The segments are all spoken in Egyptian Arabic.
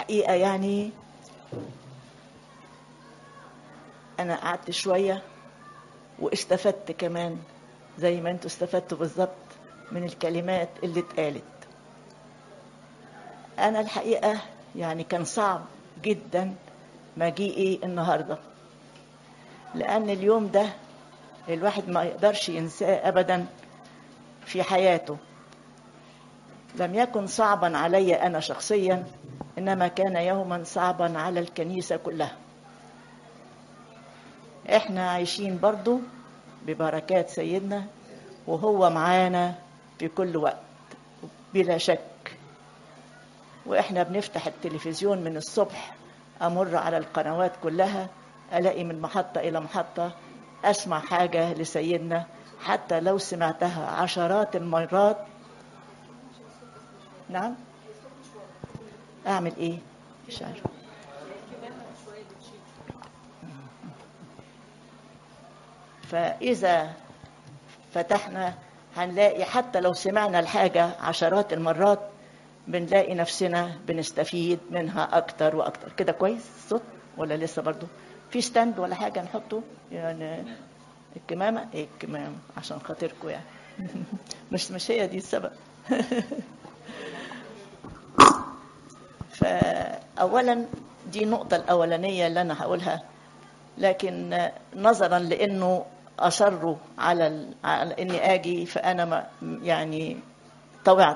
الحقيقة يعني أنا قعدت شوية واستفدت كمان زي ما انتوا استفدتوا بالظبط من الكلمات اللي اتقالت أنا الحقيقة يعني كان صعب جدا مجيئي النهارده لأن اليوم ده الواحد ما يقدرش ينساه أبدا في حياته لم يكن صعبا علي أنا شخصيا إنما كان يوما صعبا على الكنيسة كلها إحنا عايشين برضو ببركات سيدنا وهو معانا في كل وقت بلا شك وإحنا بنفتح التلفزيون من الصبح أمر على القنوات كلها ألاقي من محطة إلى محطة أسمع حاجة لسيدنا حتى لو سمعتها عشرات المرات نعم أعمل إيه مش عارف فإذا فتحنا هنلاقي حتى لو سمعنا الحاجة عشرات المرات بنلاقي نفسنا بنستفيد منها أكتر وأكتر كده كويس الصوت ولا لسه برضو في ستاند ولا حاجة نحطه يعني الكمامة ايه الكمامة عشان خاطركم يعني مش مش هي دي السبب فأولا دي النقطة الأولانية اللي أنا هقولها لكن نظرا لأنه أصروا على, ال... على إني آجي فأنا ما يعني طوعت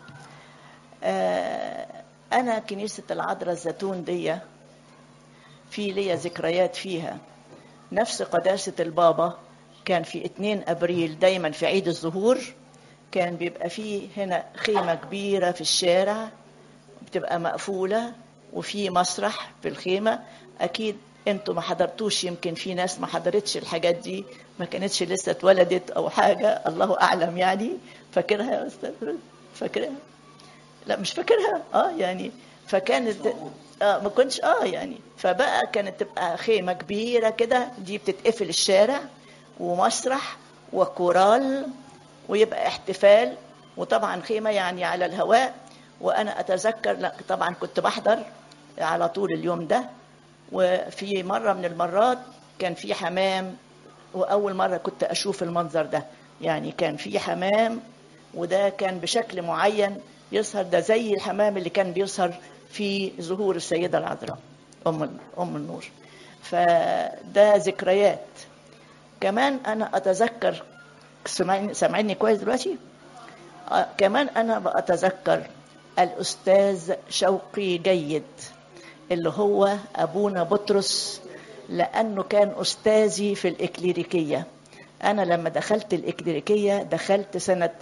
أنا كنيسة العذراء الزيتون دي في ليا ذكريات فيها نفس قداسة البابا كان في 2 أبريل دايما في عيد الظهور كان بيبقى فيه هنا خيمة كبيرة في الشارع بتبقى مقفولة وفي مسرح في الخيمة أكيد انتوا ما حضرتوش يمكن في ناس ما حضرتش الحاجات دي ما كانتش لسه اتولدت او حاجة الله اعلم يعني فاكرها يا استاذ فاكرها لا مش فاكرها اه يعني فكانت اه ما كنتش اه يعني فبقى كانت تبقى خيمة كبيرة كده دي بتتقفل الشارع ومسرح وكورال ويبقى احتفال وطبعا خيمة يعني على الهواء وانا اتذكر لا طبعا كنت بحضر على طول اليوم ده وفي مرة من المرات كان في حمام وأول مرة كنت أشوف المنظر ده يعني كان في حمام وده كان بشكل معين يظهر ده زي الحمام اللي كان بيظهر في ظهور السيدة العذراء أم أم النور فده ذكريات كمان أنا أتذكر سامعني سامعني كويس دلوقتي آه كمان أنا بأتذكر الأستاذ شوقي جيد اللي هو أبونا بطرس لأنه كان أستاذي في الإكليريكية أنا لما دخلت الإكليريكية دخلت سنة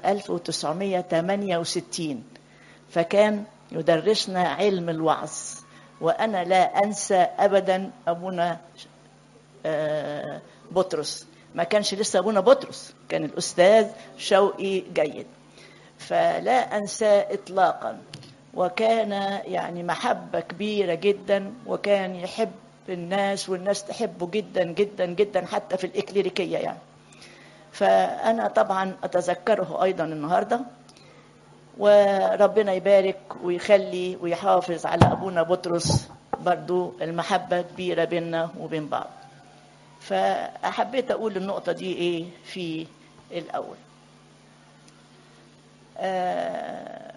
1968 فكان يدرسنا علم الوعظ وأنا لا أنسى أبدا أبونا بطرس ما كانش لسه أبونا بطرس كان الأستاذ شوقي جيد فلا أنسى إطلاقا وكان يعني محبة كبيرة جدا وكان يحب الناس والناس تحبه جدا جدا جدا حتى في الإكليريكية يعني فأنا طبعا أتذكره أيضا النهاردة وربنا يبارك ويخلي ويحافظ على أبونا بطرس برضو المحبة كبيرة بيننا وبين بعض فأحبيت أقول النقطة دي إيه في الأول آه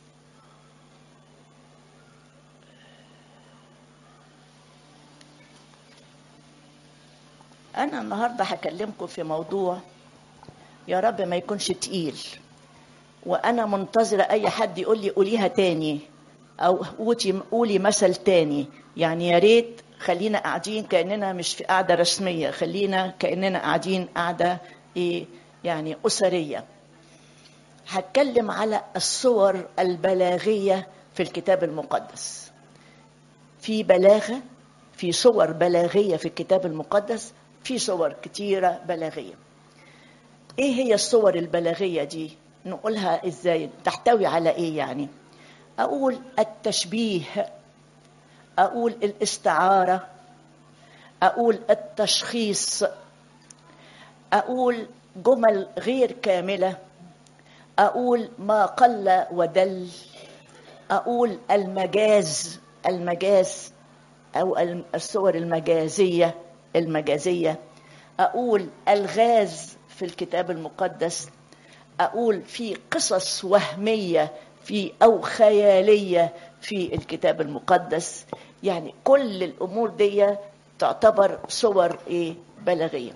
أنا النهاردة هكلمكم في موضوع يا رب ما يكونش تقيل وأنا منتظرة أي حد يقول لي قوليها تاني أو قولي مثل تاني يعني يا ريت خلينا قاعدين كأننا مش في قاعدة رسمية خلينا كأننا قاعدين قاعدة إيه يعني أسرية هتكلم على الصور البلاغية في الكتاب المقدس في بلاغة في صور بلاغية في الكتاب المقدس في صور كتيرة بلاغية ايه هي الصور البلاغية دي نقولها ازاي تحتوي على ايه يعني اقول التشبيه اقول الاستعارة اقول التشخيص اقول جمل غير كاملة اقول ما قل ودل اقول المجاز المجاز أو الم- الصور المجازية المجازية أقول الغاز في الكتاب المقدس أقول في قصص وهمية في أو خيالية في الكتاب المقدس يعني كل الأمور دي تعتبر صور إيه بلاغية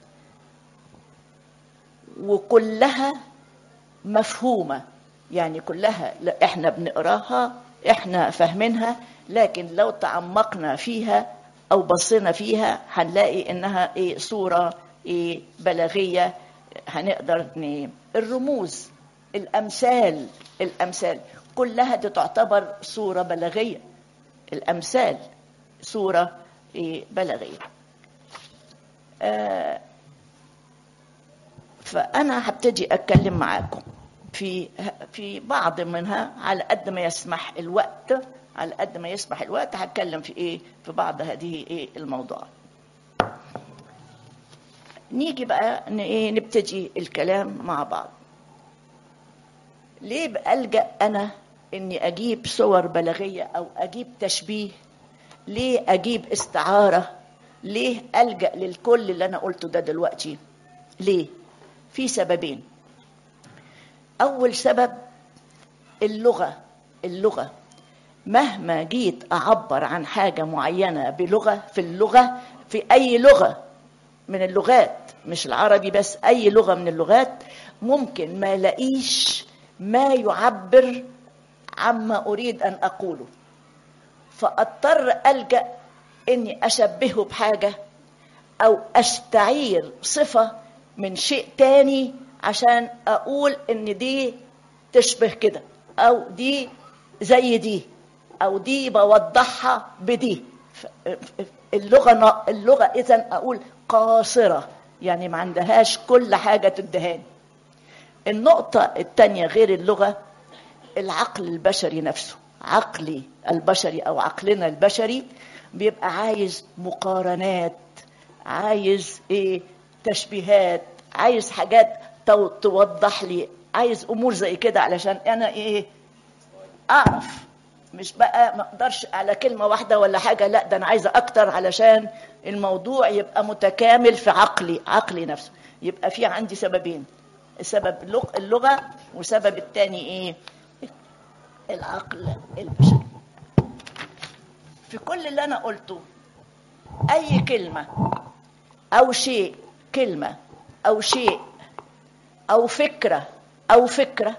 وكلها مفهومة يعني كلها لا احنا بنقراها احنا فاهمينها لكن لو تعمقنا فيها او بصينا فيها هنلاقي انها ايه صورة ايه بلاغية هنقدر ن... الرموز الامثال الامثال كلها دي تعتبر صورة بلاغية الامثال صورة ايه بلاغية آه فأنا هبتدي أتكلم معاكم في في بعض منها على قد ما يسمح الوقت على قد ما يسمح الوقت هتكلم في إيه في بعض هذه إيه الموضوعات. نيجي بقى ن- إيه نبتدي الكلام مع بعض. ليه بألجأ أنا إني أجيب صور بلاغية أو أجيب تشبيه؟ ليه أجيب استعارة؟ ليه ألجأ للكل اللي أنا قلته ده دلوقتي؟ ليه؟ في سببين أول سبب اللغة اللغة مهما جيت أعبر عن حاجة معينة بلغة في اللغة في أي لغة من اللغات مش العربي بس أي لغة من اللغات ممكن ما لاقيش ما يعبر عما أريد أن أقوله فأضطر ألجأ إني أشبهه بحاجة أو أستعير صفة من شيء تاني عشان أقول إن دي تشبه كده أو دي زي دي أو دي بوضحها بدي ف- اللغة اللغة إذا أقول قاصرة يعني ما عندهاش كل حاجة تدهاني النقطة التانية غير اللغة العقل البشري نفسه عقلي البشري أو عقلنا البشري بيبقى عايز مقارنات عايز ايه تشبيهات عايز حاجات تو- توضح لي عايز امور زي كده علشان انا ايه اعرف مش بقى ما اقدرش على كلمه واحده ولا حاجه لا ده انا عايزه اكتر علشان الموضوع يبقى متكامل في عقلي عقلي نفسه يبقى في عندي سببين سبب اللغ- اللغه وسبب التاني ايه العقل البشري في كل اللي انا قلته اي كلمه او شيء كلمه او شيء او فكره او فكره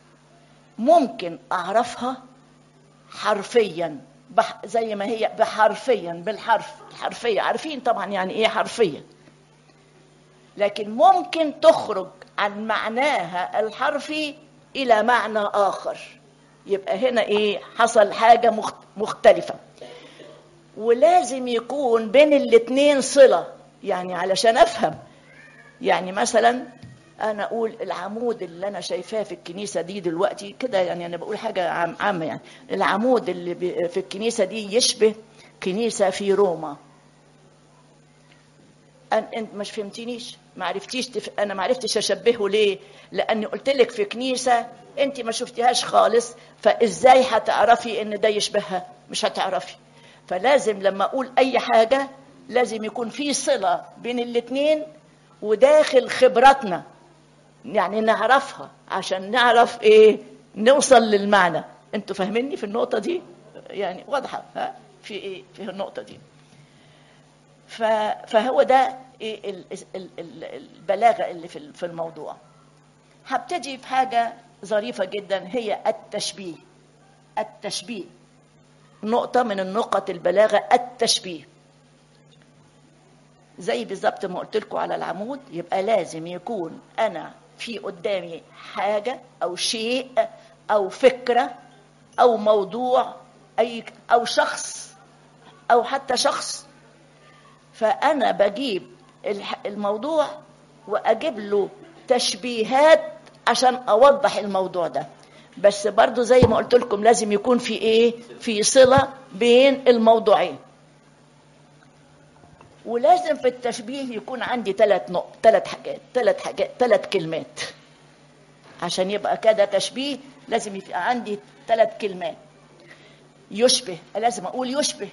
ممكن اعرفها حرفيا بح زي ما هي بحرفيا بالحرف الحرفيه عارفين طبعا يعني ايه حرفيا لكن ممكن تخرج عن معناها الحرفي الى معنى اخر يبقى هنا ايه حصل حاجه مخت- مختلفه ولازم يكون بين الاتنين صله يعني علشان افهم يعني مثلا انا اقول العمود اللي انا شايفاه في الكنيسه دي دلوقتي كده يعني انا بقول حاجه عام عامه يعني العمود اللي بي- في الكنيسه دي يشبه كنيسه في روما أن انت مش فهمتنيش ما عرفتيش تف... انا ما عرفتش اشبهه ليه لاني قلت لك في كنيسه انت ما شفتيهاش خالص فازاي هتعرفي ان ده يشبهها مش هتعرفي فلازم لما اقول اي حاجه لازم يكون في صله بين الاتنين وداخل خبراتنا يعني نعرفها عشان نعرف ايه نوصل للمعنى انتوا فاهميني في النقطه دي يعني واضحه ها في ايه في النقطه دي ف- فهو ده إيه ال- ال- ال- البلاغه اللي في في الموضوع هبتدي بحاجه ظريفه جدا هي التشبيه التشبيه نقطه من النقط البلاغه التشبيه زي بالظبط ما قلت لكم على العمود يبقى لازم يكون انا في قدامي حاجه او شيء او فكره او موضوع اي او شخص او حتى شخص فانا بجيب الح- الموضوع واجيب له تشبيهات عشان اوضح الموضوع ده بس برضو زي ما قلت لكم لازم يكون في ايه في صله بين الموضوعين ولازم في التشبيه يكون عندي ثلاث نقط ثلاث حاجات ثلاث حاجات ثلاث كلمات عشان يبقى كده تشبيه لازم يبقى عندي ثلاث كلمات يشبه لازم اقول يشبه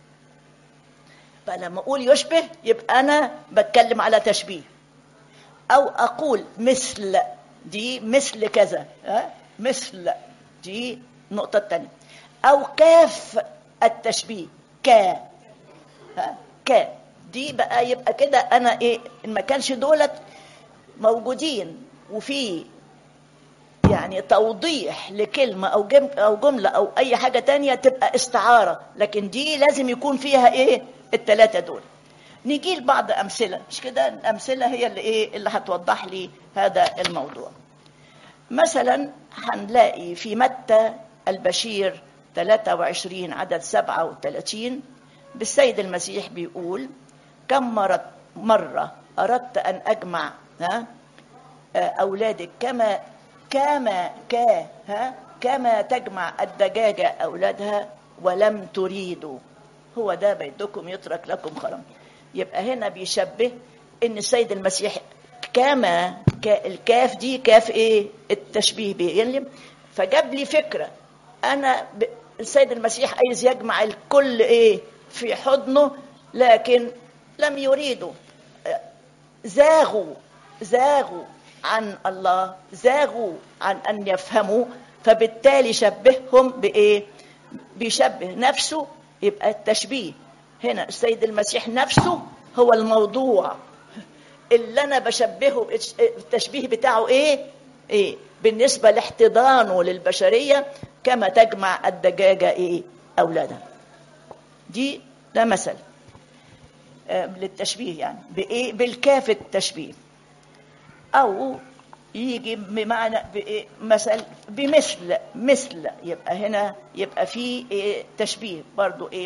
فلما اقول يشبه يبقى انا بتكلم على تشبيه او اقول مثل دي مثل كذا ها مثل دي النقطه الثانيه او كاف التشبيه كا ها كا دي بقى يبقى كده انا ايه ان ما كانش دولت موجودين وفي يعني توضيح لكلمة أو جم أو جملة أو أي حاجة تانية تبقى استعارة لكن دي لازم يكون فيها إيه التلاتة دول نيجي لبعض أمثلة مش كده الأمثلة هي اللي إيه اللي هتوضح لي هذا الموضوع مثلا هنلاقي في متى البشير 23 عدد 37 بالسيد المسيح بيقول كم مرة مرة أردت أن أجمع ها أولادك كما كما كا ها كما تجمع الدجاجة أولادها ولم تريدوا هو ده بيدكم يترك لكم خرم يبقى هنا بيشبه ان السيد المسيح كما الكاف دي كاف ايه التشبيه به يعني فجاب لي فكره انا ب... السيد المسيح عايز يجمع الكل ايه في حضنه لكن لم يريدوا زاغوا زاغوا عن الله زاغوا عن ان يفهموا فبالتالي شبههم بايه بيشبه نفسه يبقى التشبيه هنا السيد المسيح نفسه هو الموضوع اللي انا بشبهه التشبيه بتاعه ايه ايه بالنسبه لاحتضانه للبشريه كما تجمع الدجاجه ايه اولادها دي ده مثل آه للتشبيه يعني بايه بالكاف التشبيه او يجي بمعنى بإيه مثل بمثل مثل يبقى هنا يبقى في إيه تشبيه برضو ايه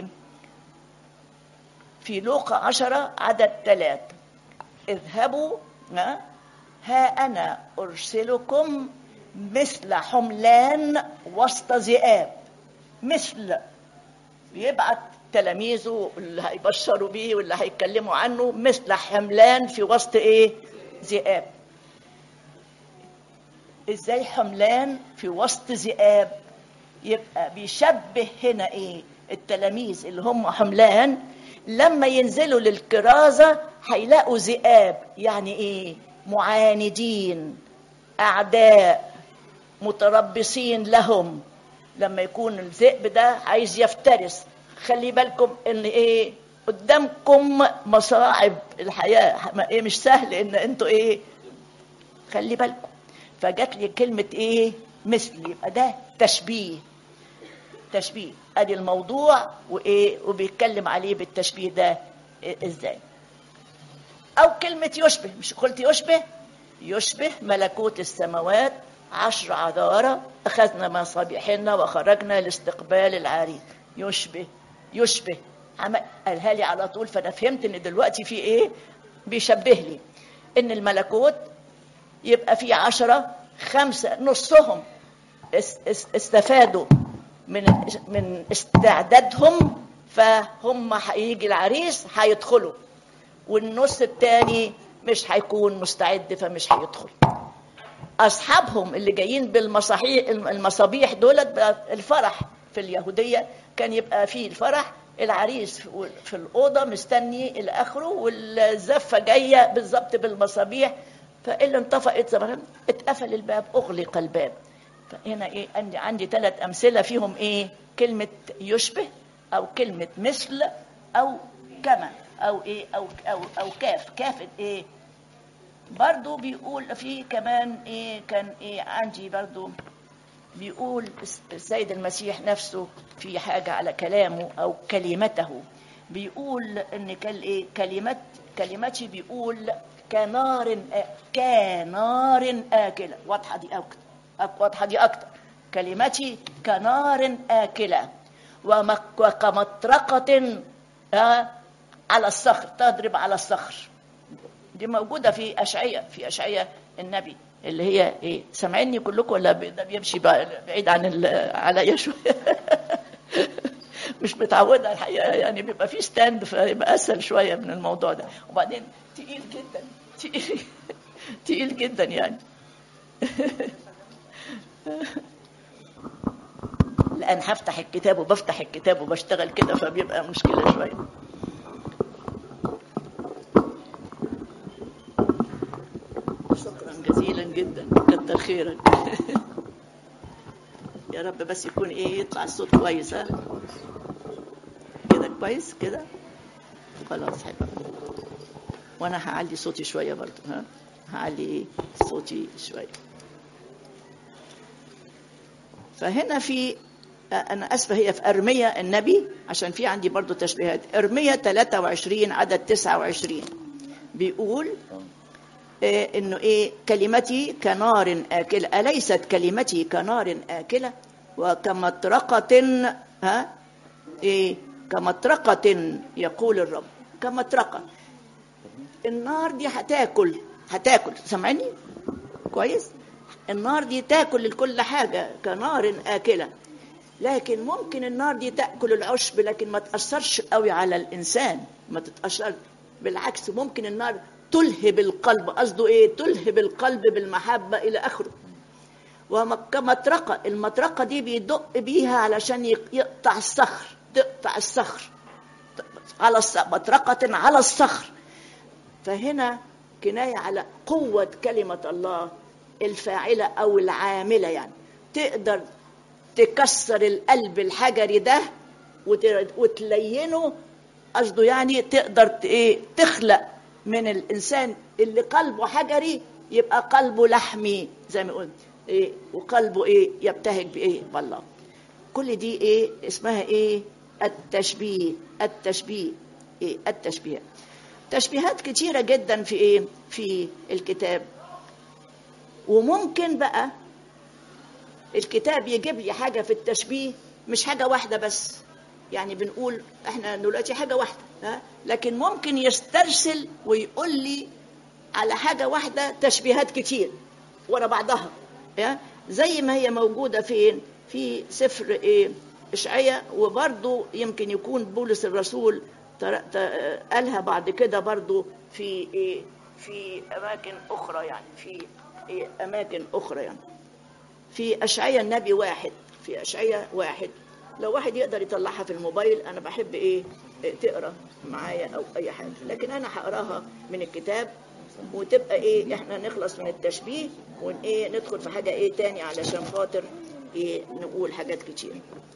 في لوقا عشرة عدد ثلاث اذهبوا ها, ها أنا أرسلكم مثل حملان وسط ذئاب مثل بيبعت تلاميذه اللي هيبشروا بيه واللي هيتكلموا عنه مثل حملان في وسط ايه ذئاب ازاي حملان في وسط ذئاب يبقى بيشبه هنا ايه التلاميذ اللي هم حملان لما ينزلوا للكرازة هيلاقوا ذئاب يعني ايه معاندين اعداء متربصين لهم لما يكون الذئب ده عايز يفترس خلي بالكم ان ايه قدامكم مصاعب الحياة ايه مش سهل ان انتوا ايه خلي بالكم فجات لي كلمة ايه مثل يبقى ده تشبيه تشبيه ادي الموضوع وايه وبيتكلم عليه بالتشبيه ده إيه ازاي او كلمة يشبه مش قلت يشبه يشبه ملكوت السماوات عشر عذارة أخذنا مصابيحنا وخرجنا لاستقبال العريس يشبه يشبه قالها لي على طول فأنا فهمت إن دلوقتي في إيه بيشبه لي إن الملكوت يبقى في عشرة خمسة نصهم استفادوا من من استعدادهم فهم هيجي العريس هيدخلوا والنص التاني مش هيكون مستعد فمش هيدخل اصحابهم اللي جايين بالمصاحيح المصابيح دولت الفرح في اليهوديه كان يبقى فيه الفرح العريس في الاوضه مستني الى اخره والزفه جايه بالظبط بالمصابيح فإلا انطفأت زمان اتقفل الباب أغلق الباب فهنا إيه عندي عندي ثلاث أمثلة فيهم إيه كلمة يشبه أو كلمة مثل أو كما أو إيه أو أو أو كاف كاف إيه برضو بيقول في كمان إيه كان إيه عندي برضو بيقول السيد المسيح نفسه في حاجة على كلامه أو كلمته بيقول إن كل إيه كلمات كلمتي بيقول كنار كنار آكلة واضحة دي أكتر واضحة دي أكتر كلمتي كنار آكلة وكمطرقة على الصخر تضرب على الصخر دي موجودة في أشعية في أشعية النبي اللي هي إيه سامعيني كلكم ولا ده بيمشي بعيد عن عليا شوية مش متعودة الحقيقة يعني بيبقى في ستاند فيبقى أسهل شوية من الموضوع ده وبعدين تقيل جدا تقيل تقيل جدا يعني لا الان هفتح الكتاب وبفتح الكتاب وبشتغل كده فبيبقى مشكله شويه شكرا جزيلا جدا كتر خيرك يا رب بس يكون ايه يطلع الصوت كويس ها كده كويس كده خلاص حلو وانا هعلي صوتي شويه برضو ها هعلي ايه صوتي شويه فهنا في انا اسفه هي في ارميه النبي عشان في عندي برضو تشبيهات ارميه 23 عدد 29 بيقول إيه انه ايه كلمتي كنار اكله اليست كلمتي كنار اكله وكمطرقه ها ايه كمطرقه يقول الرب كمطرقه النار دي هتاكل هتاكل سامعني كويس النار دي تاكل كل حاجه كنار اكله لكن ممكن النار دي تاكل العشب لكن ما تاثرش قوي على الانسان ما تتاثر بالعكس ممكن النار تلهب القلب قصده ايه تلهب القلب بالمحبه الى اخره وكمطرقه المطرقه دي بيدق بيها علشان يقطع الصخر تقطع الصخر على الصخر مطرقه على الصخر فهنا كنايه على قوه كلمه الله الفاعله او العامله يعني تقدر تكسر القلب الحجري ده وتلينه قصده يعني تقدر ايه تخلق من الانسان اللي قلبه حجري يبقى قلبه لحمي زي ما قلت ايه وقلبه ايه يبتهج بايه بالله كل دي ايه اسمها ايه التشبيه التشبيه ايه التشبيه تشبيهات كتيره جدا في ايه في الكتاب وممكن بقى الكتاب يجيب لي حاجه في التشبيه مش حاجه واحده بس يعني بنقول احنا دلوقتي حاجه واحده ها لكن ممكن يسترسل ويقول لي على حاجه واحده تشبيهات كتير ورا بعضها يا زي ما هي موجوده فين في سفر ايه اشعياء وبرضه يمكن يكون بولس الرسول قالها بعد كده برضه في ايه في اماكن اخرى يعني في إيه اماكن اخرى يعني في اشعياء النبي واحد في اشعياء واحد لو واحد يقدر يطلعها في الموبايل انا بحب ايه تقرا معايا او اي حاجه لكن انا هقراها من الكتاب وتبقى ايه احنا نخلص من التشبيه ون ايه ندخل في حاجه ايه تاني علشان خاطر ايه نقول حاجات كتير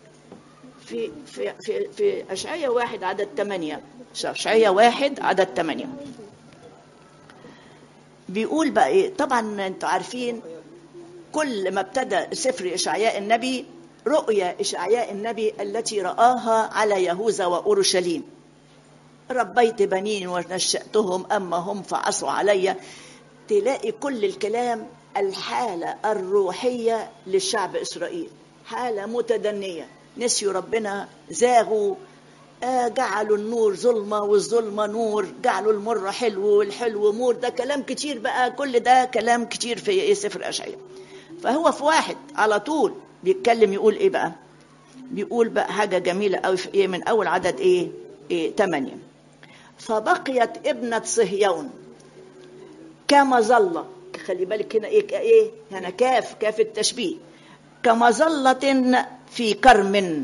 في في في في اشعياء واحد عدد ثمانية اشعياء واحد عدد ثمانية بيقول بقى ايه طبعا انتوا عارفين كل ما ابتدى سفر اشعياء النبي رؤيا اشعياء النبي التي راها على يهوذا واورشليم ربيت بنين ونشاتهم اما هم فعصوا علي تلاقي كل الكلام الحاله الروحيه للشعب اسرائيل حاله متدنيه نسيوا ربنا زاغوا آه جعلوا النور ظلمه والظلمه نور جعلوا المر حلو والحلو مور ده كلام كتير بقى كل ده كلام كتير في ايه سفر اشعياء فهو في واحد على طول بيتكلم يقول ايه بقى بيقول بقى حاجه جميله قوي في ايه من اول عدد ايه ايه 8 فبقيت ابنه صهيون كمظله خلي بالك هنا ايه ايه هنا كاف كاف التشبيه كمظله في كرم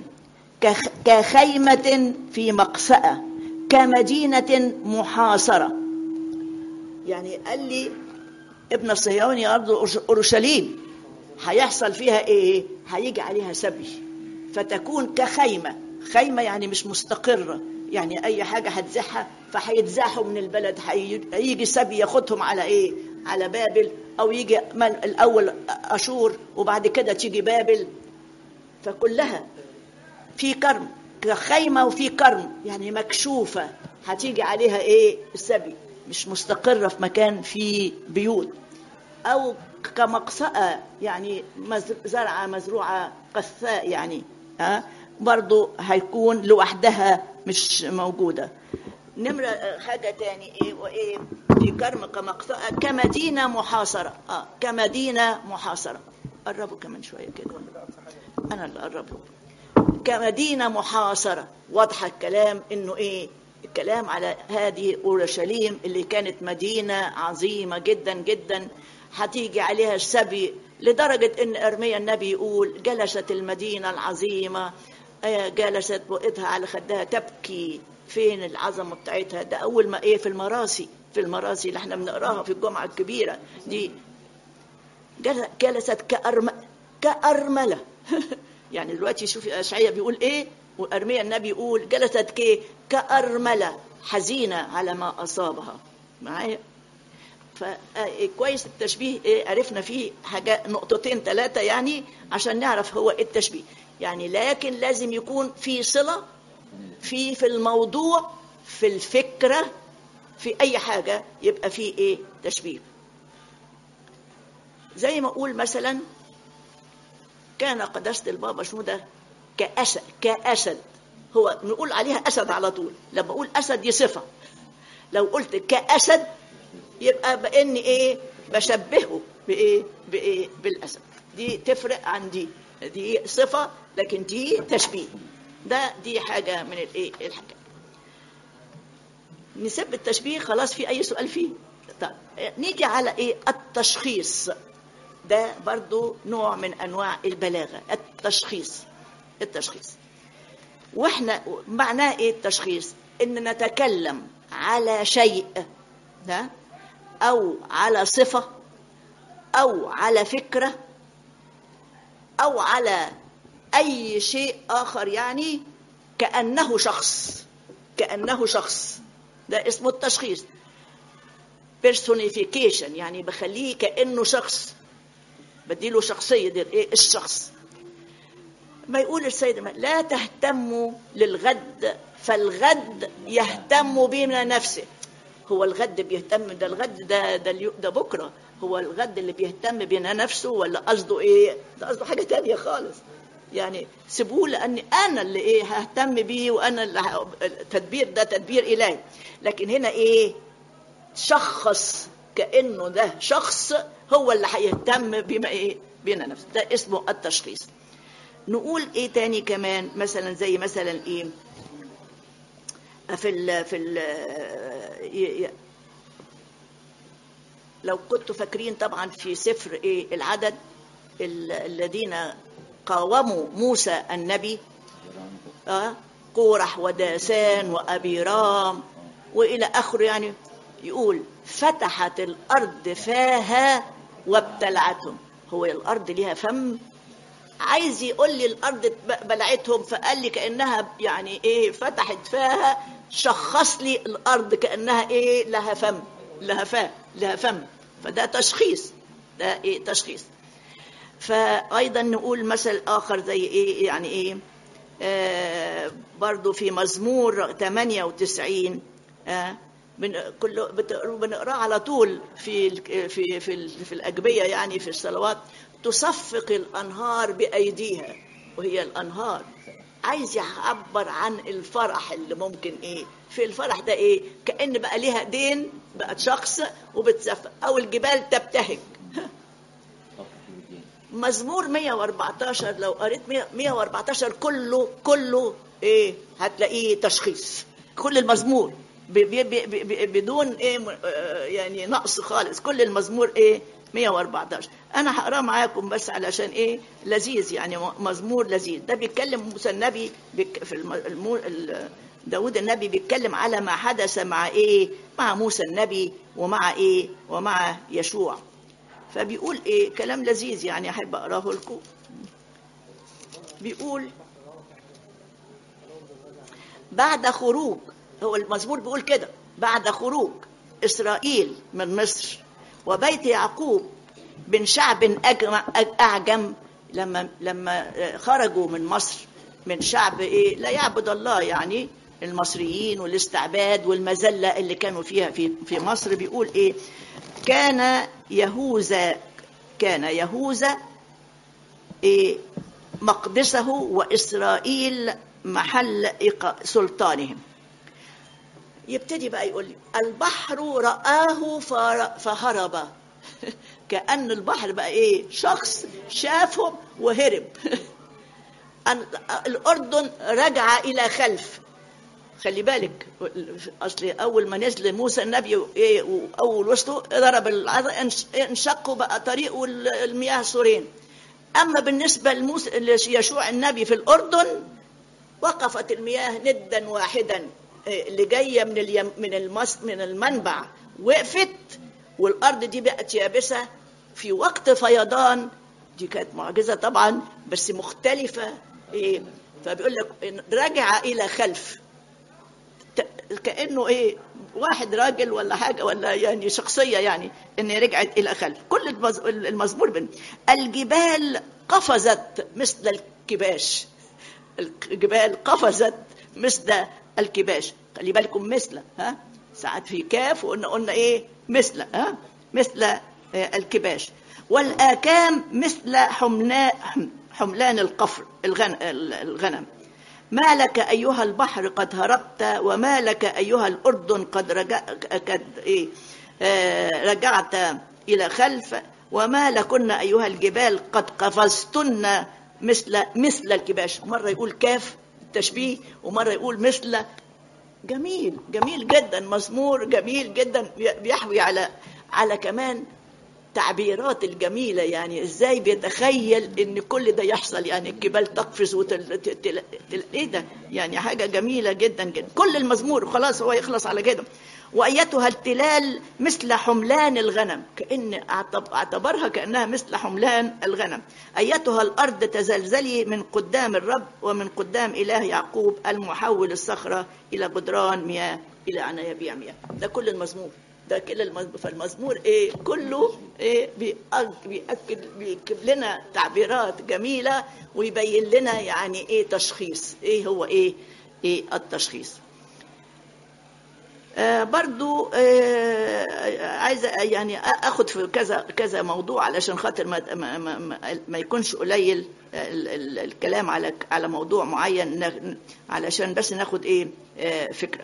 كخيمه في مقسأة كمدينه محاصره يعني قال لي ابن صهيون يا ارض اورشليم هيحصل فيها ايه هيجي عليها سبي فتكون كخيمه خيمه يعني مش مستقره يعني اي حاجه هتزحها فهيتزاحوا من البلد هيجي سبي ياخدهم على ايه على بابل او يجي الاول اشور وبعد كده تيجي بابل فكلها في كرم كخيمه وفي كرم يعني مكشوفه هتيجي عليها ايه السبي مش مستقره في مكان فيه بيوت او كمقصأة يعني زرعة مزروعة قثاء يعني ها برضو هيكون لوحدها مش موجودة نمرة حاجة تاني ايه وايه في كرم كمقصأة كمدينة محاصرة اه كمدينة محاصرة قربوا كمان شوية كده انا اللي قربوا كمدينة محاصرة واضحة الكلام انه ايه الكلام على هذه اورشليم اللي كانت مدينة عظيمة جدا جدا هتيجي عليها السبي لدرجة إن أرميا النبي يقول جلست المدينة العظيمة آه، جلست وقتها على خدها تبكي فين العظمة بتاعتها ده أول ما إيه في المراسي في المراسي اللي احنا بنقراها في الجمعة الكبيرة دي جل- جلست كأرم كأرملة يعني دلوقتي شوفي أشعية بيقول إيه وأرميا النبي يقول جلست كي كأرملة حزينة على ما أصابها معايا فكويس التشبيه إيه عرفنا فيه حاجة نقطتين ثلاثة يعني عشان نعرف هو إيه التشبيه يعني لكن لازم يكون في صلة في في الموضوع في الفكرة في أي حاجة يبقى في إيه تشبيه زي ما أقول مثلا كان قداسة البابا شنودة كأسد كأسد هو نقول عليها أسد على طول لما أقول أسد دي صفة لو قلت كأسد يبقى بإني إيه بشبهه بإيه بإيه بالأسد دي تفرق عن دي دي صفة لكن دي تشبيه ده دي حاجة من الإيه الحاجات نسب التشبيه خلاص في أي سؤال فيه طيب نيجي على إيه التشخيص ده برضو نوع من أنواع البلاغة التشخيص التشخيص واحنا معناه ايه التشخيص ان نتكلم على شيء ده او على صفه او على فكره او على اي شيء اخر يعني كانه شخص كانه شخص ده اسمه التشخيص personification يعني بخليه كانه شخص بديله شخصيه دي ايه الشخص ما يقول السيد الملك لا تهتموا للغد فالغد يهتم بما نفسه هو الغد بيهتم ده الغد ده ده, اليو- ده بكره هو الغد اللي بيهتم بنا نفسه ولا قصده ايه ده قصده حاجه تانية خالص يعني سيبوه لان انا اللي ايه ههتم بيه وانا اللي ه- التدبير ده تدبير الهي لكن هنا ايه شخص كانه ده شخص هو اللي هيهتم بما ايه بنا نفسه ده اسمه التشخيص نقول ايه تاني كمان مثلا زي مثلا ايه في ال في ال ي- ي- لو كنتوا فاكرين طبعا في سفر ايه العدد ال- الذين قاوموا موسى النبي آه كورح وداسان وابيرام والى اخره يعني يقول فتحت الارض فاها وابتلعتهم هو الارض ليها فم عايز يقول لي الارض اتب- بلعتهم فقال لي كانها يعني ايه فتحت فاها شخص لي الارض كانها ايه لها فم لها فا لها فم فده تشخيص ده ايه تشخيص فايضا نقول مثل اخر زي ايه يعني ايه آه برضو في مزمور 98 آه بن كله بتقروا- بنقراه على طول في ال- في في ال- في الاجبيه يعني في الصلوات تصفق الانهار بايديها وهي الانهار عايز يعبر عن الفرح اللي ممكن ايه في الفرح ده ايه كان بقى ليها ايدين بقت شخص وبتصفق او الجبال تبتهج مزمور 114 لو قريت 100 114 كله كله ايه هتلاقيه تشخيص كل المزمور ب- ب- ب- ب- بدون ايه م- آه، يعني نقص خالص كل المزمور ايه 114 انا هقراه معاكم بس علشان ايه لذيذ يعني م- مزمور لذيذ ده بيتكلم موسى النبي بيك- في الم- المو ال- داود النبي بيتكلم على ما حدث مع ايه مع موسى النبي ومع ايه ومع يشوع فبيقول ايه كلام لذيذ يعني احب اقراه لكم بيقول بعد خروج هو المزمور بيقول كده بعد خروج اسرائيل من مصر وبيت يعقوب من شعب أجمع اعجم لما لما خرجوا من مصر من شعب ايه لا يعبد الله يعني المصريين والاستعباد والمذله اللي كانوا فيها في في مصر بيقول ايه كان يهوذا كان يهوذا إيه مقدسه وإسرائيل محل إق- سلطانهم يبتدي بقى يقول لي البحر رآه فر- فهرب كأن البحر بقى إيه شخص شافهم وهرب أن- الأردن رجع إلى خلف خلي بالك اصل اول ما نزل موسى النبي ايه واول وسطه ضرب العذراء انش- انشقوا بقى طريق والمياه سورين اما بالنسبه لموسى ليشوع النبي في الاردن وقفت المياه ندا واحدا إيه، اللي جايه من اليم من المس من المنبع وقفت والارض دي بقت يابسه في وقت فيضان دي كانت معجزه طبعا بس مختلفه إيه فبيقول لك إن رجع الى خلف ت- كانه ايه واحد راجل ولا حاجه ولا يعني شخصيه يعني ان رجعت الى خلف كل المز- المزمور بن الجبال قفزت مثل الكباش الجبال قفزت مثل الكباش خلي بالكم مثل ها ساعات في كاف وقلنا قلنا ايه مثل ها مثل آه، الكباش والاكام مثل حملان حملان القفر الغن- الغنم ما لك أيها البحر قد هربت وما لك أيها الأردن قد, رجع قد إيه آه، رجعت إلى خلف وما لكن أيها الجبال قد قفزتن مثل مثل الكباش مرة يقول كاف التشبيه ومرة يقول مثل جميل جميل جدا مزمور جميل جدا بيحوي على على كمان تعبيرات الجميلة يعني ازاي بيتخيل ان كل ده يحصل يعني الجبال تقفز وتل تل تل تل ايه ده يعني حاجة جميلة جدا جدا كل المزمور خلاص هو يخلص على كده وأيتها التلال مثل حملان الغنم كأن اعتب- اعتبرها كأنها مثل حملان الغنم أيتها الأرض تزلزلي من قدام الرب ومن قدام إله يعقوب المحول الصخرة إلى جدران مياه إلى عنايبيع مياه ده كل المزمور ده كل المزمور فالمزمور ايه كله ايه بيأك- بيأكد بيكتب لنا تعبيرات جميلة ويبين لنا يعني ايه تشخيص ايه هو ايه ايه التشخيص آه برضو آه عايزه يعني اخد في كذا كذا موضوع علشان خاطر ما ما, ما, ما يكونش قليل ال ال الكلام على على موضوع معين ن- علشان بس ناخد ايه آه فكره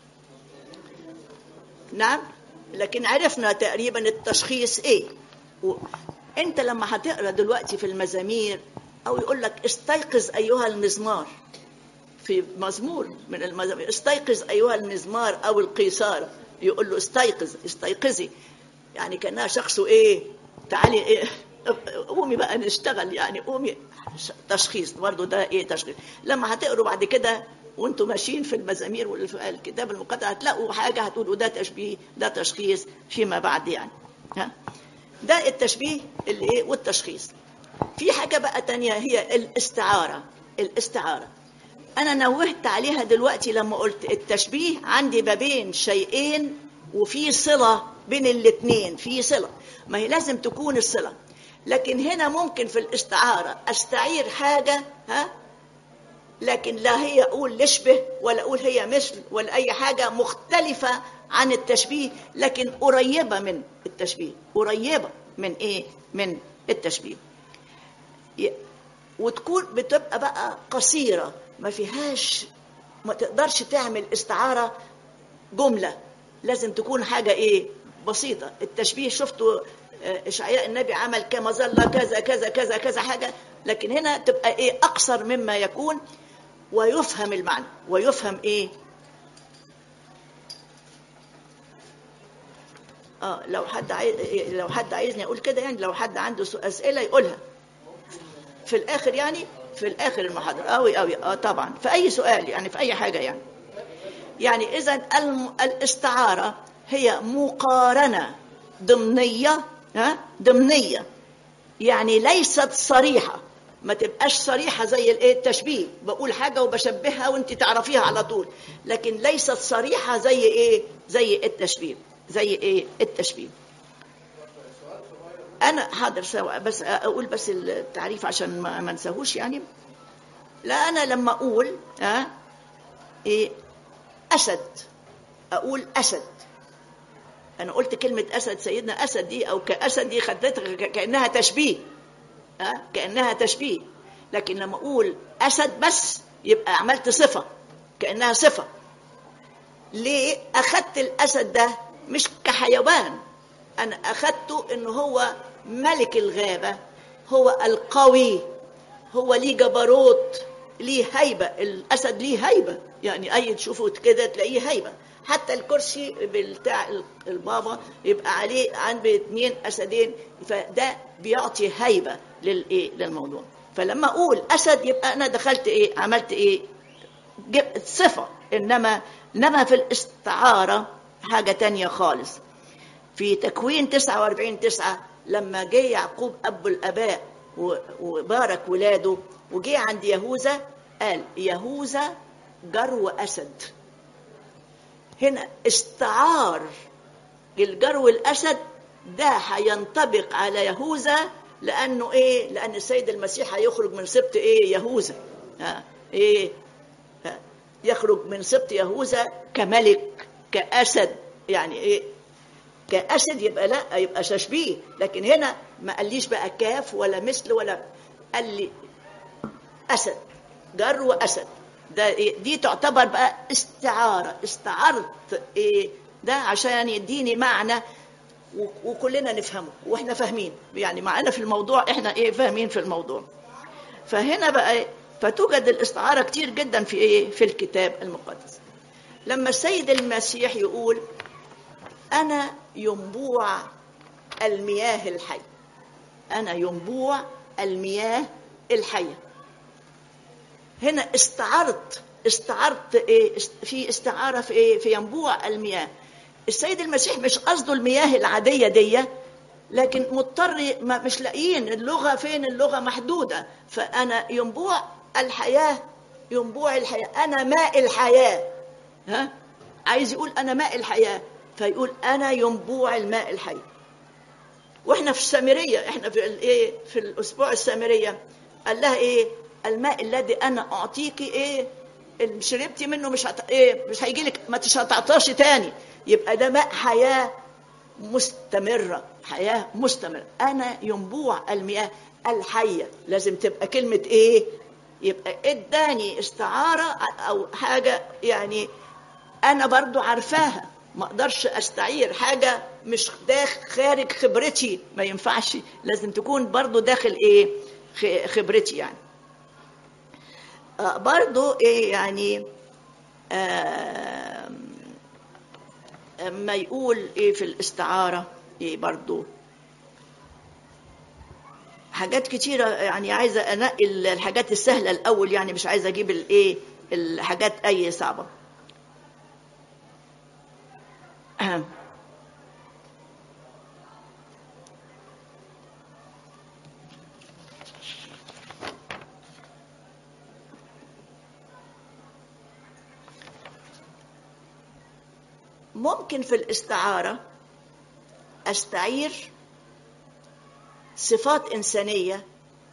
نعم لكن عرفنا تقريبا التشخيص ايه و... انت لما هتقرا دلوقتي في المزامير او يقول لك استيقظ ايها المزمار في مزمور من المزامير استيقظ ايها المزمار او القيصار يقول له استيقظ استيقظي يعني كانها شخصه ايه تعالي ايه قومي بقى نشتغل يعني قومي تشخيص برضه ده ايه تشخيص لما هتقروا بعد كده وانتم ماشيين في المزامير والكتاب المقدس هتلاقوا حاجه هتقولوا ده تشبيه ده تشخيص فيما بعد يعني ها ده التشبيه اللي ايه والتشخيص في حاجه بقى تانية هي الاستعاره الاستعاره انا نوهت عليها دلوقتي لما قلت التشبيه عندي ما بين شيئين وفي صله بين الاثنين في صله ما هي لازم تكون الصله لكن هنا ممكن في الاستعاره استعير حاجه ها لكن لا هي اقول نشبه ولا اقول هي مثل ولا اي حاجه مختلفه عن التشبيه لكن قريبه من التشبيه قريبه من ايه من التشبيه ي- وتكون بتبقى بقى قصيره ما فيهاش ما تقدرش تعمل استعاره جمله لازم تكون حاجه ايه بسيطه التشبيه شفتوا آه، اشعياء النبي عمل كما ظل كذا كذا كذا كذا حاجه لكن هنا تبقى ايه اقصر مما يكون ويفهم المعنى ويفهم ايه اه لو حد عايز لو حد عايزني اقول كده يعني لو حد عنده سؤ- اسئله يقولها في الاخر يعني في الاخر المحاضره قوي قوي اه طبعا في اي سؤال يعني في اي حاجه يعني يعني اذا الم- الاستعاره هي مقارنه ضمنيه ها ضمنيه يعني ليست صريحه ما تبقاش صريحه زي الايه التشبيه بقول حاجه وبشبهها وانت تعرفيها على طول لكن ليست صريحه زي ايه زي التشبيه زي ايه التشبيه انا حاضر سوا بس اقول بس التعريف عشان ما ما انساهوش يعني لا انا لما اقول ها ايه اسد اقول اسد انا قلت كلمه اسد سيدنا اسد دي او كاسد دي خدتها ك- كانها تشبيه ها كانها تشبيه لكن لما اقول اسد بس يبقى عملت صفه كانها صفه ليه اخدت الاسد ده مش كحيوان انا اخدته ان هو ملك الغابه هو القوي هو ليه جبروت ليه هيبة الأسد ليه هيبة يعني أي تشوفه كده تلاقيه هيبة حتى الكرسي بتاع البابا يبقى عليه عند اتنين أسدين فده بيعطي هيبة للإيه للموضوع فلما أقول أسد يبقى أنا دخلت إيه عملت إيه جبت صفة إنما إنما في الاستعارة حاجة تانية خالص في تكوين 49 9 لما جه يعقوب أب الآباء وبارك ولاده وجه عند يهوذا قال يهوذا جرو أسد هنا استعار الجرو الأسد ده هينطبق على يهوذا لأنه إيه؟ لأن السيد المسيح هيخرج من سبط إيه؟ يهوذا ها إيه؟ ها يخرج من سبط يهوذا كملك كأسد يعني إيه؟ كأسد يبقى لا يبقى تشبيه لكن هنا ما قاليش بقى كاف ولا مثل ولا قال لي أسد جر وأسد ده إيه؟ دي تعتبر بقى استعارة استعرت إيه ده عشان يديني معنى وكلنا نفهمه واحنا فاهمين يعني معانا في الموضوع احنا ايه فاهمين في الموضوع فهنا بقى إيه؟ فتوجد الاستعارة كتير جدا في ايه في الكتاب المقدس لما السيد المسيح يقول أنا ينبوع المياه الحي أنا ينبوع المياه الحية هنا استعرت استعرت إيه في استعارة في إيه في ينبوع المياه السيد المسيح مش قصده المياه العادية دي لكن مضطر ما مش لاقيين اللغة فين اللغة محدودة فأنا ينبوع الحياة ينبوع الحياة أنا ماء الحياة ها عايز يقول أنا ماء الحياة فيقول انا ينبوع الماء الحي واحنا في السامريه احنا في الايه في الاسبوع السامريه قال لها ايه الماء الذي انا اعطيكي ايه اللي شربتي منه مش هت... ايه مش هيجي لك ما مش هتعطش تاني يبقى ده ماء حياه مستمره حياه مستمره انا ينبوع المياه الحيه لازم تبقى كلمه ايه يبقى اداني استعاره او حاجه يعني انا برضو عارفاها ما اقدرش استعير حاجه مش داخل خارج خبرتي ما ينفعش لازم تكون برضو داخل ايه خبرتي يعني آه برضو ايه يعني آه اما يقول ايه في الاستعاره ايه برضو حاجات كتيرة يعني عايزة أنقي الحاجات السهلة الأول يعني مش عايزة أجيب الإيه الحاجات أي صعبة ممكن في الاستعارة أستعير صفات إنسانية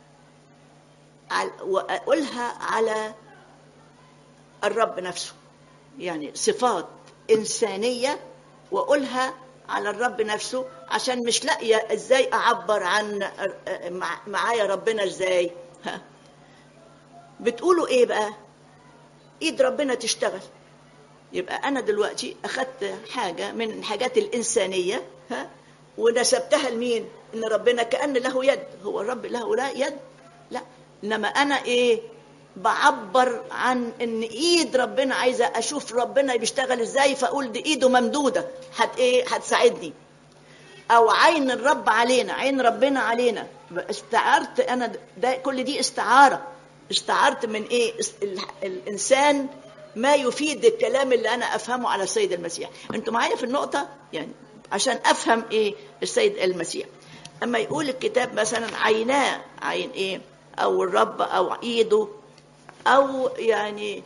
وأقولها على الرب نفسه يعني صفات إنسانية وأقولها على الرب نفسه عشان مش لاقية إزاي أعبر عن معايا ربنا إزاي ها. بتقولوا إيه بقى إيد ربنا تشتغل يبقى أنا دلوقتي أخدت حاجة من الحاجات الإنسانية ها ونسبتها لمين؟ إن ربنا كأن له يد هو الرب له لا يد؟ لا إنما أنا إيه؟ بعبر عن ان ايد ربنا عايزه اشوف ربنا بيشتغل ازاي فاقول دي ايده ممدوده هت ايه هتساعدني او عين الرب علينا عين ربنا علينا استعرت انا ده كل دي استعاره استعرت من ايه الانسان ما يفيد الكلام اللي انا افهمه على السيد المسيح انتوا معايا في النقطه يعني عشان افهم ايه السيد المسيح اما يقول الكتاب مثلا عيناه عين ايه او الرب او ايده او يعني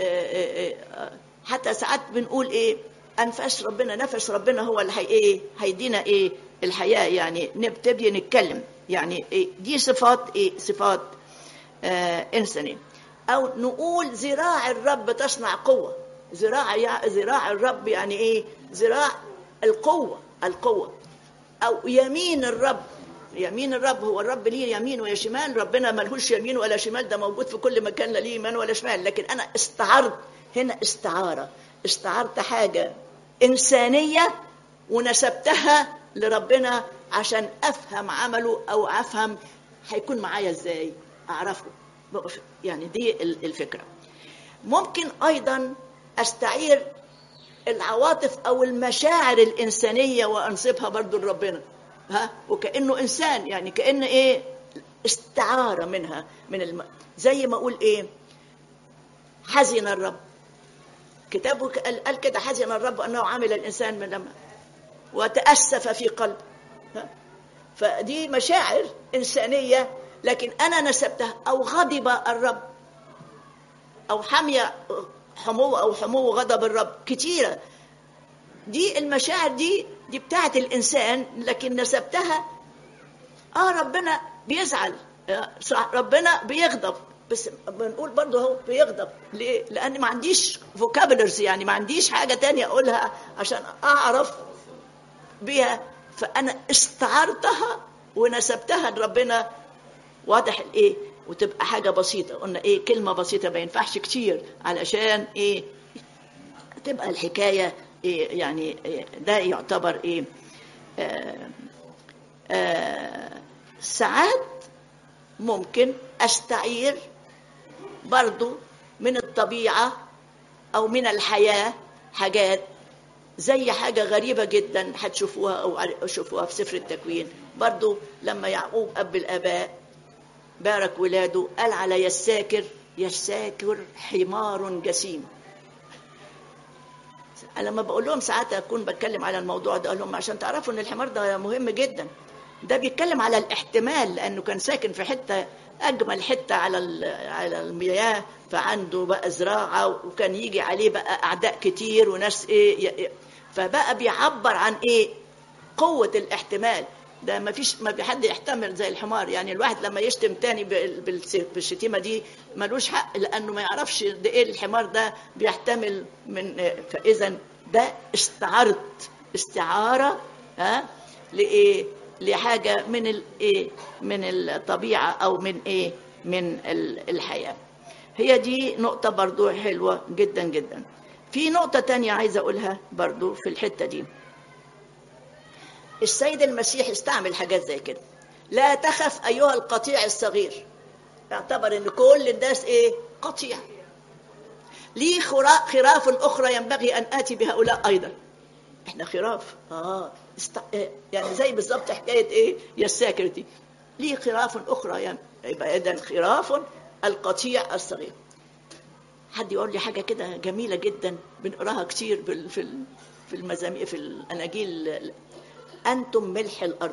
حتى ساعات بنقول ايه انفاس ربنا نفس ربنا هو اللي هي ايه هيدينا ايه الحياه يعني نبتدي نتكلم يعني إيه دي صفات ايه صفات آه انسانيه او نقول ذراع الرب تصنع قوه ذراع ذراع الرب يعني ايه ذراع القوه القوه او يمين الرب يمين الرب هو الرب ليه يمين ويا شمال ربنا ملهوش يمين ولا شمال ده موجود في كل مكان لا ليه يمين ولا شمال لكن انا استعرت هنا استعاره استعرت حاجه انسانيه ونسبتها لربنا عشان افهم عمله او افهم هيكون معايا ازاي اعرفه بقف- يعني دي ال- الفكرة ممكن أيضا أستعير العواطف أو المشاعر الإنسانية وأنسبها برضو لربنا ها وكأنه إنسان يعني كأن إيه استعارة منها من الم... زي ما أقول إيه حزن الرب كتابه قال قال كده حزن الرب أنه عمل الإنسان من لما وتأسف في قلبه ها؟ فدي مشاعر إنسانية لكن أنا نسبتها أو غضب الرب أو حمي حمو أو حمو غضب الرب كتيرة دي المشاعر دي دي بتاعت الإنسان لكن نسبتها آه ربنا بيزعل آه، صح، ربنا بيغضب بس بنقول برضه هو بيغضب ليه؟ لأن ما عنديش فوكابلرز يعني ما عنديش حاجة تانية أقولها عشان أعرف بيها فأنا استعرتها ونسبتها لربنا واضح الايه وتبقى حاجه بسيطه قلنا ايه كلمه بسيطه ما ينفعش كتير علشان ايه تبقى الحكايه إيه يعني إيه ده يعتبر ايه آه آه ساعات ممكن استعير برضو من الطبيعه او من الحياه حاجات زي حاجة غريبة جدا هتشوفوها أو شوفوها في سفر التكوين برضو لما يعقوب أب الآباء بارك ولاده قال على يساكر يساكر حمار جسيم أنا لما بقول لهم ساعات أكون بتكلم على الموضوع ده أقول لهم عشان تعرفوا إن الحمار ده مهم جدا ده بيتكلم على الاحتمال لأنه كان ساكن في حتة أجمل حتة على ال- على المياه فعنده بقى زراعة وكان يجي عليه بقى أعداء كتير وناس إيه ي- ي- فبقى بيعبر عن إيه قوة الاحتمال ده ما فيش ما في حد يحتمل زي الحمار يعني الواحد لما يشتم تاني بال- بالس- بالشتيمة دي ملوش حق لأنه ما يعرفش ده إيه الحمار ده بيحتمل من فإذا ده استعرت استعارة ها لإيه لحاجة من الإيه من الطبيعة أو من إيه من ال- الحياة هي دي نقطة برضو حلوة جدا جدا في نقطة تانية عايزة أقولها برضو في الحتة دي السيد المسيح استعمل حاجات زي كده لا تخف أيها القطيع الصغير اعتبر ان كل الناس ايه قطيع لي خرا- خراف اخرى ينبغي ان اتي بهؤلاء ايضا احنا خراف اه است... إيه، يعني زي بالظبط حكايه ايه يا الساكرتي لي خراف اخرى يعني يبقى اذا خراف القطيع الصغير حد يقول لي حاجه كده جميله جدا بنقراها كتير بال- في ال- في المزامير في الاناجيل انتم ملح الارض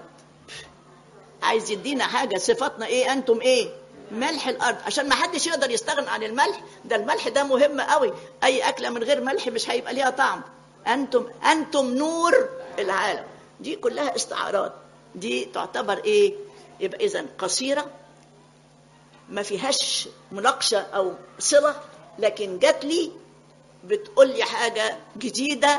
عايز يدينا حاجه صفاتنا ايه انتم ايه ملح الارض عشان ما حدش يقدر يستغنى عن الملح ده الملح ده مهم قوي اي اكله من غير ملح مش هيبقى ليها طعم انتم انتم نور العالم دي كلها استعارات دي تعتبر ايه يبقى اذا قصيره ما فيهاش مناقشه او صله لكن جات لي بتقول لي حاجه جديده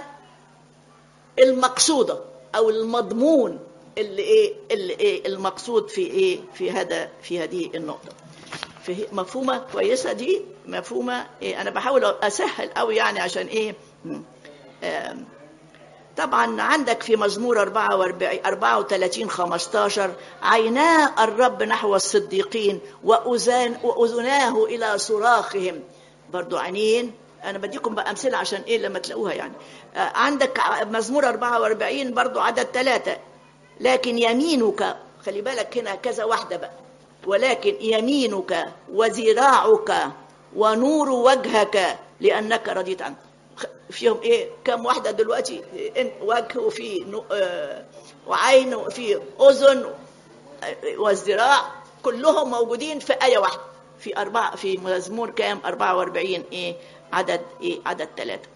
المقصوده او المضمون اللي ايه اللي ايه المقصود في ايه في هذا في هذه النقطه في مفهومه كويسه دي مفهومه إيه انا بحاول اسهل قوي يعني عشان ايه م. آم، طبعا عندك في مزمور 44 34 15 عينا الرب نحو الصديقين وأذان وأذناه إلى صراخهم برضو عينين أنا بديكم بقى أمثلة عشان إيه لما تلاقوها يعني آه، عندك ع- مزمور 44 برضو عدد ثلاثة لكن يمينك خلي بالك هنا كذا واحدة بقى ولكن يمينك وذراعك ونور وجهك لأنك رضيت عنه خ- فيهم ايه كم واحده دلوقتي إن- وجه وفي نو- آه، وعين وفي اذن آه، والذراع كلهم موجودين في ايه واحده في أربعة في مزمور كام 44 ايه عدد ايه عدد ثلاثة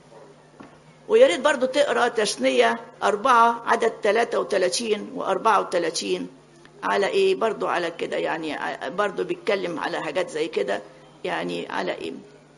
ويا ريت برضو تقرا تثنية أربعة عدد 33 و 34 على ايه برضو على كده يعني ع- برضو بيتكلم على حاجات زي كده يعني على ايه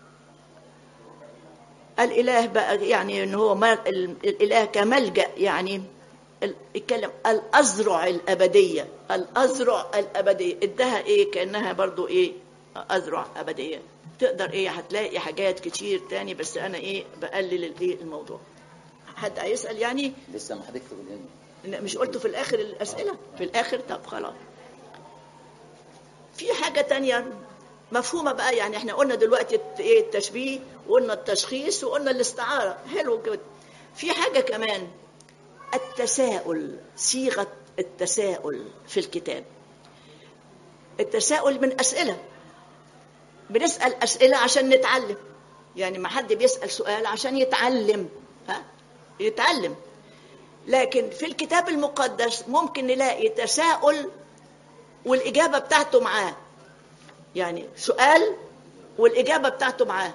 الاله بقى يعني ان هو ما ال- الاله كملجا يعني ال- يتكلم الازرع الابديه الازرع الابديه ادها ايه كانها برضو ايه ازرع ابديه تقدر ايه هتلاقي حاجات كتير تاني بس انا ايه بقلل الايه الموضوع حد هيسال يعني لسه ما حضرتك تقول لنا إن- مش قلته في الاخر الاسئله في الاخر طب خلاص في حاجه تانية مفهومه بقى يعني احنا قلنا دلوقتي الت- ايه التشبيه وقلنا التشخيص وقلنا الاستعاره حلو كده في حاجه كمان التساؤل صيغه التساؤل في الكتاب التساؤل من اسئله بنسال اسئله عشان نتعلم يعني ما حد بيسال سؤال عشان يتعلم ها يتعلم لكن في الكتاب المقدس ممكن نلاقي تساؤل والاجابه بتاعته معاه يعني سؤال والاجابه بتاعته معاه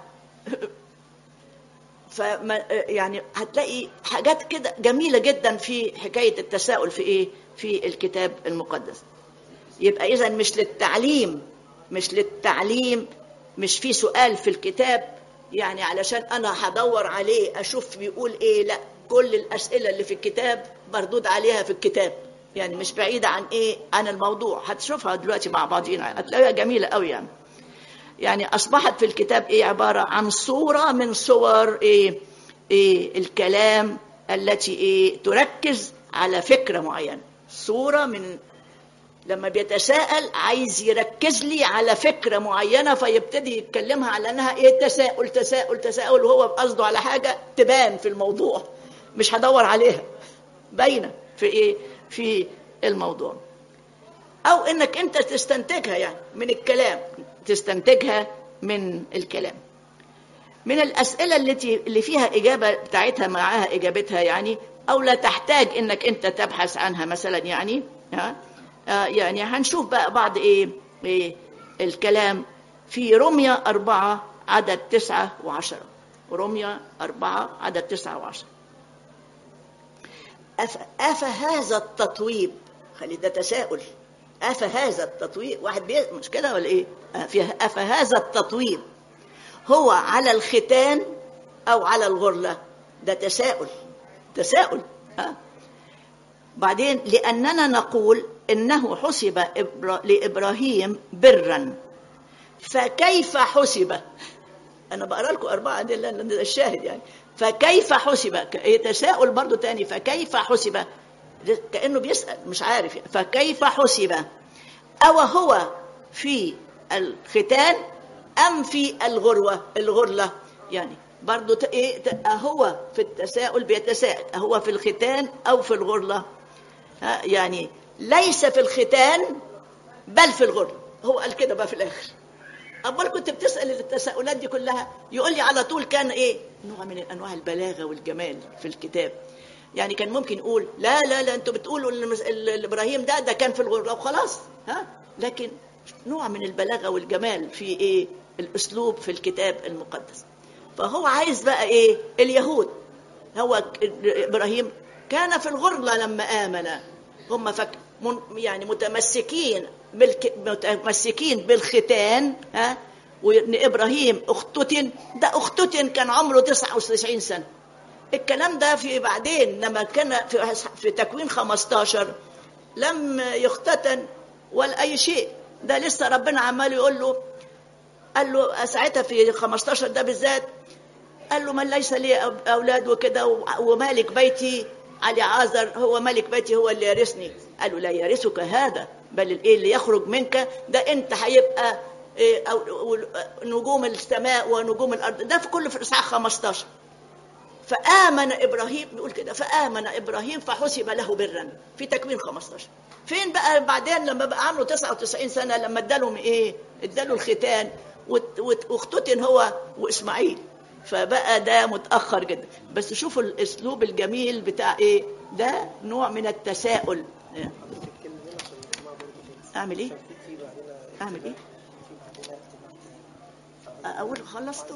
فما يعني هتلاقي حاجات كده جميله جدا في حكايه التساؤل في ايه في الكتاب المقدس يبقى اذا مش للتعليم مش للتعليم مش في سؤال في الكتاب يعني علشان انا هدور عليه اشوف بيقول ايه لا كل الاسئله اللي في الكتاب مردود عليها في الكتاب يعني مش بعيده عن ايه عن الموضوع هتشوفها دلوقتي مع بعضينا هتلاقيها جميله قوي يعني يعني اصبحت في الكتاب ايه عباره عن صوره من صور ايه, إيه الكلام التي ايه تركز على فكره معينه صوره من لما بيتساءل عايز يركز لي على فكره معينه فيبتدي يتكلمها على انها ايه تساؤل تساؤل تساؤل وهو قصده على حاجه تبان في الموضوع مش هدور عليها باينه في ايه في الموضوع او انك انت تستنتجها يعني من الكلام تستنتجها من الكلام من الاسئله التي اللي فيها اجابه بتاعتها معاها اجابتها يعني او لا تحتاج انك انت تبحث عنها مثلا يعني ها آه يعني هنشوف بقى بعض ايه, إيه الكلام في رمية أربعة عدد تسعة وعشرة رمية أربعة عدد تسعة وعشرة أف, أفهذا التطويب خلي ده تساؤل أفهذا التطويب واحد بي... مش كده ولا إيه أف- أفهذا التطويب هو على الختان أو على الغرلة ده تساؤل تساؤل ها بعدين لأننا نقول إنه حسب إبرا... لإبراهيم برا فكيف حسب أنا بقرأ لكم أربعة دي لأن ده الشاهد يعني فكيف حسب ك- تساؤل برضو تاني فكيف حسب ده كأنه بيسأل مش عارف يعني. فكيف حسب أو هو في الختان أم في الغروة الغرلة يعني برضو ت- إيه ت- أهو في التساؤل بيتساءل أهو في الختان أو في الغرلة ها، يعني ليس في الختان بل في الغرلة هو قال كده بقى في الآخر أمال كنت بتسأل التساؤلات دي كلها يقول لي على طول كان إيه نوع من أنواع البلاغة والجمال في الكتاب يعني كان ممكن يقول لا لا لا انتوا بتقولوا ان المس- ال- ال- ابراهيم ده ده كان في الغربه وخلاص ها لكن نوع من البلاغه والجمال في ايه الاسلوب في الكتاب المقدس فهو عايز بقى ايه اليهود هو ك- ابراهيم كان في الغربه لما امن هم فك من يعني متمسكين بالك متمسكين بالختان ها وان ابراهيم اختتن ده اختتن كان عمره 99 سنه الكلام ده في بعدين لما كان في, في تكوين 15 لم يختتن ولا اي شيء ده لسه ربنا عمال يقول له قال له ساعتها في 15 ده بالذات قال له من ليس لي أب- اولاد وكده و- ومالك بيتي علي عازر هو ملك بيتي هو اللي يرثني قال له لا يرثك هذا بل الايه اللي يخرج منك ده انت هيبقى إيه، أو أو- نجوم السماء ونجوم الارض ده في كل في اصحاح 15 فآمن إبراهيم بيقول كده فآمن إبراهيم فحسب له برا في تكوين 15 فين بقى بعدين لما بقى عمره 99 سنة لما ادالهم إيه اداله الختان وات- وات- واختتن هو وإسماعيل فبقى ده متأخر جدا بس شوفوا الأسلوب الجميل بتاع إيه ده نوع من التساؤل إيه. أعمل إيه أعمل إيه أقول خلصتوا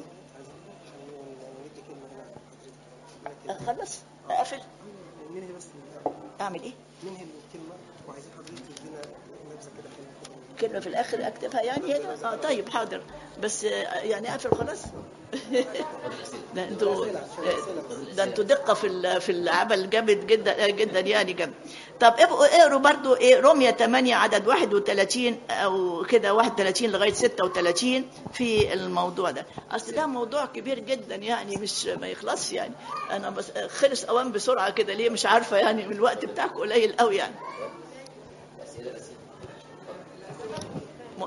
أخلص أقفل ننهي بس أعمل إيه ننهي الكلمة وعايزين حضرتك تدينا نبذة كده حلوة كلمة في الآخر أكتبها يعني هنا آه طيب حاضر بس آه، يعني أقفل خلاص ده انتوا ده انتوا دقة في ال- في العمل جامد جدا جدا يعني جامد طب ابقوا اقروا برضو ايه رمية 8 عدد 31 او كده 31 لغاية 36 في الموضوع ده اصل ده موضوع كبير جدا يعني مش ما يخلصش يعني انا بس خلص اوان بسرعة كده ليه مش عارفة يعني من الوقت بتاعكم قليل قوي يعني م-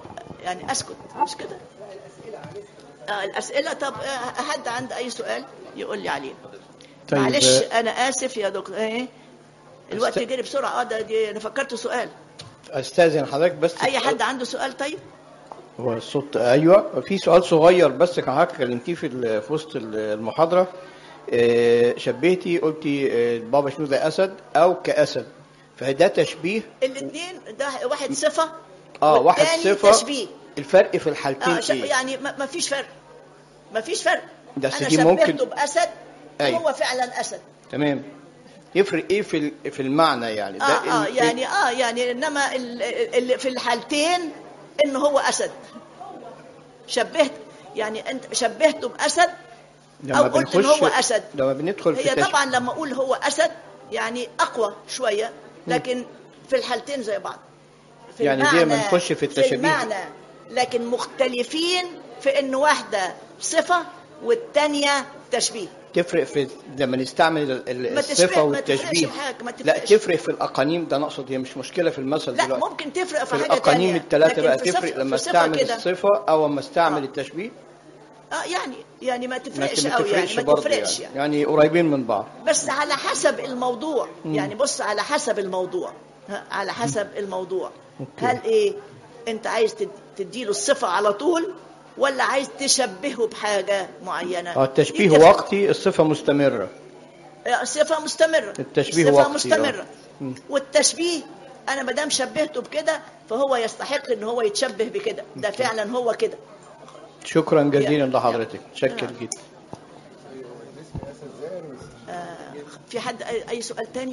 يعني اسكت مش كده آه الاسئله طب آه، حد عنده اي سؤال يقول لي عليه طيب، معلش آه، انا اسف يا دكتور ايه الوقت أست- جري بسرعه اه ده دي انا فكرت سؤال استاذن حضرتك بس اي حد عنده سؤال طيب هو الصوت ايوه في سؤال صغير بس كان حضرتك كلمتيه في ال- في وسط ال- المحاضره آه، شبهتي قلتي آه، بابا شنودة اسد او كاسد فده تشبيه الاثنين ده واحد صفه اه واحد والتاني صفه تشبيه الفرق في الحالتين آه ش... ايه يعني ما ما فيش فرق ما فيش فرق بس انا دي ممكن- شبهته باسد أيوة. وهو فعلا اسد تمام يفرق ايه في ال- في المعنى يعني ده اه اه ال- يعني اه يعني انما ال- اللي في الحالتين ان هو اسد شبهت يعني انت شبهته باسد لما او قلت ان بنخش- هو اسد لما بندخل في هي تشبيه طبعا لما اقول هو اسد يعني اقوى شويه لكن في الحالتين زي بعض في يعني زي ما المعنى- نخش في التشابيه. في المعنى لكن مختلفين في ان واحده صفه والثانيه تشبيه تفرق في لما نستعمل ال- ال- ما الصفه تشبه- ما تفرقش والتشبيه بحاجة، ما لا تفرقش. تفرق في الاقانيم ده نقصد هي مش مشكله في المثل لا دلوقتي ممكن تفرق في, في حاجه الاقانيم تانية. الثلاثه لكن بقى في تفرق صفة- لما في صفة استعمل كده. الصفه او لما استعمل آه. التشبيه اه يعني يعني ما ما تفرقش ما قوي يعني تفرقش ما برضه تفرقش يعني. يعني. يعني قريبين من بعض بس على حسب الموضوع يعني بص على حسب الموضوع ها، على حسب الموضوع أوكي. هل ايه انت عايز تد- تديله الصفه على طول ولا عايز تشبهه بحاجه معينه اه التشبيه دي تفرق. وقتي الصفه مستمره آه، صفه مستمره التشبيه الصفه وقتي، مستمره آه. مم. والتشبيه انا ما دام شبهته بكده فهو يستحق ان هو يتشبه بكده ده فعلا هو كده شكرا جزيلا يا- لحضرتك شكر نعم. جدا آه، في حد أي أي سؤال تاني؟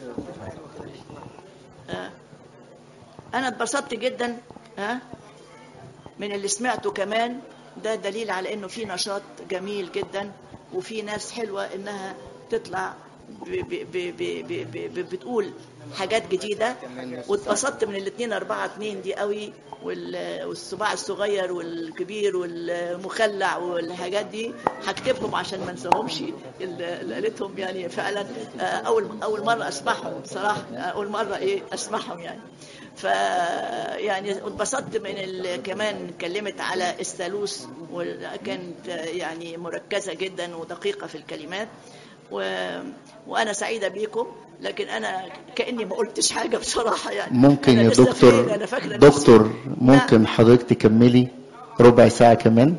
آه، أنا اتبسطت جدا ها من اللي سمعته كمان ده دليل على إنه في نشاط جميل جدا وفي ناس حلوة إنها تطلع ب ب ب ب ب ب ب بتقول حاجات جديدة واتبسطت من الاثنين أربعة اتنين دي قوي وال- والصباع الصغير والكبير والمخلع والحاجات دي هكتبهم عشان ما انساهمش اللي اللي قالتهم يعني فعلا آه، اول اول مره اسمعهم بصراحه اول مره ايه اسمعهم يعني ف يعني اتبسطت من ال- كمان اتكلمت على الثالوث وكانت يعني مركزه جدا ودقيقه في الكلمات و... وانا سعيده بيكم لكن انا كاني ما قلتش حاجه بصراحه يعني ممكن أنا يا لسه فين؟ دكتور أنا فاكرة نفسي. دكتور ممكن حضرتك تكملي ربع ساعة كمان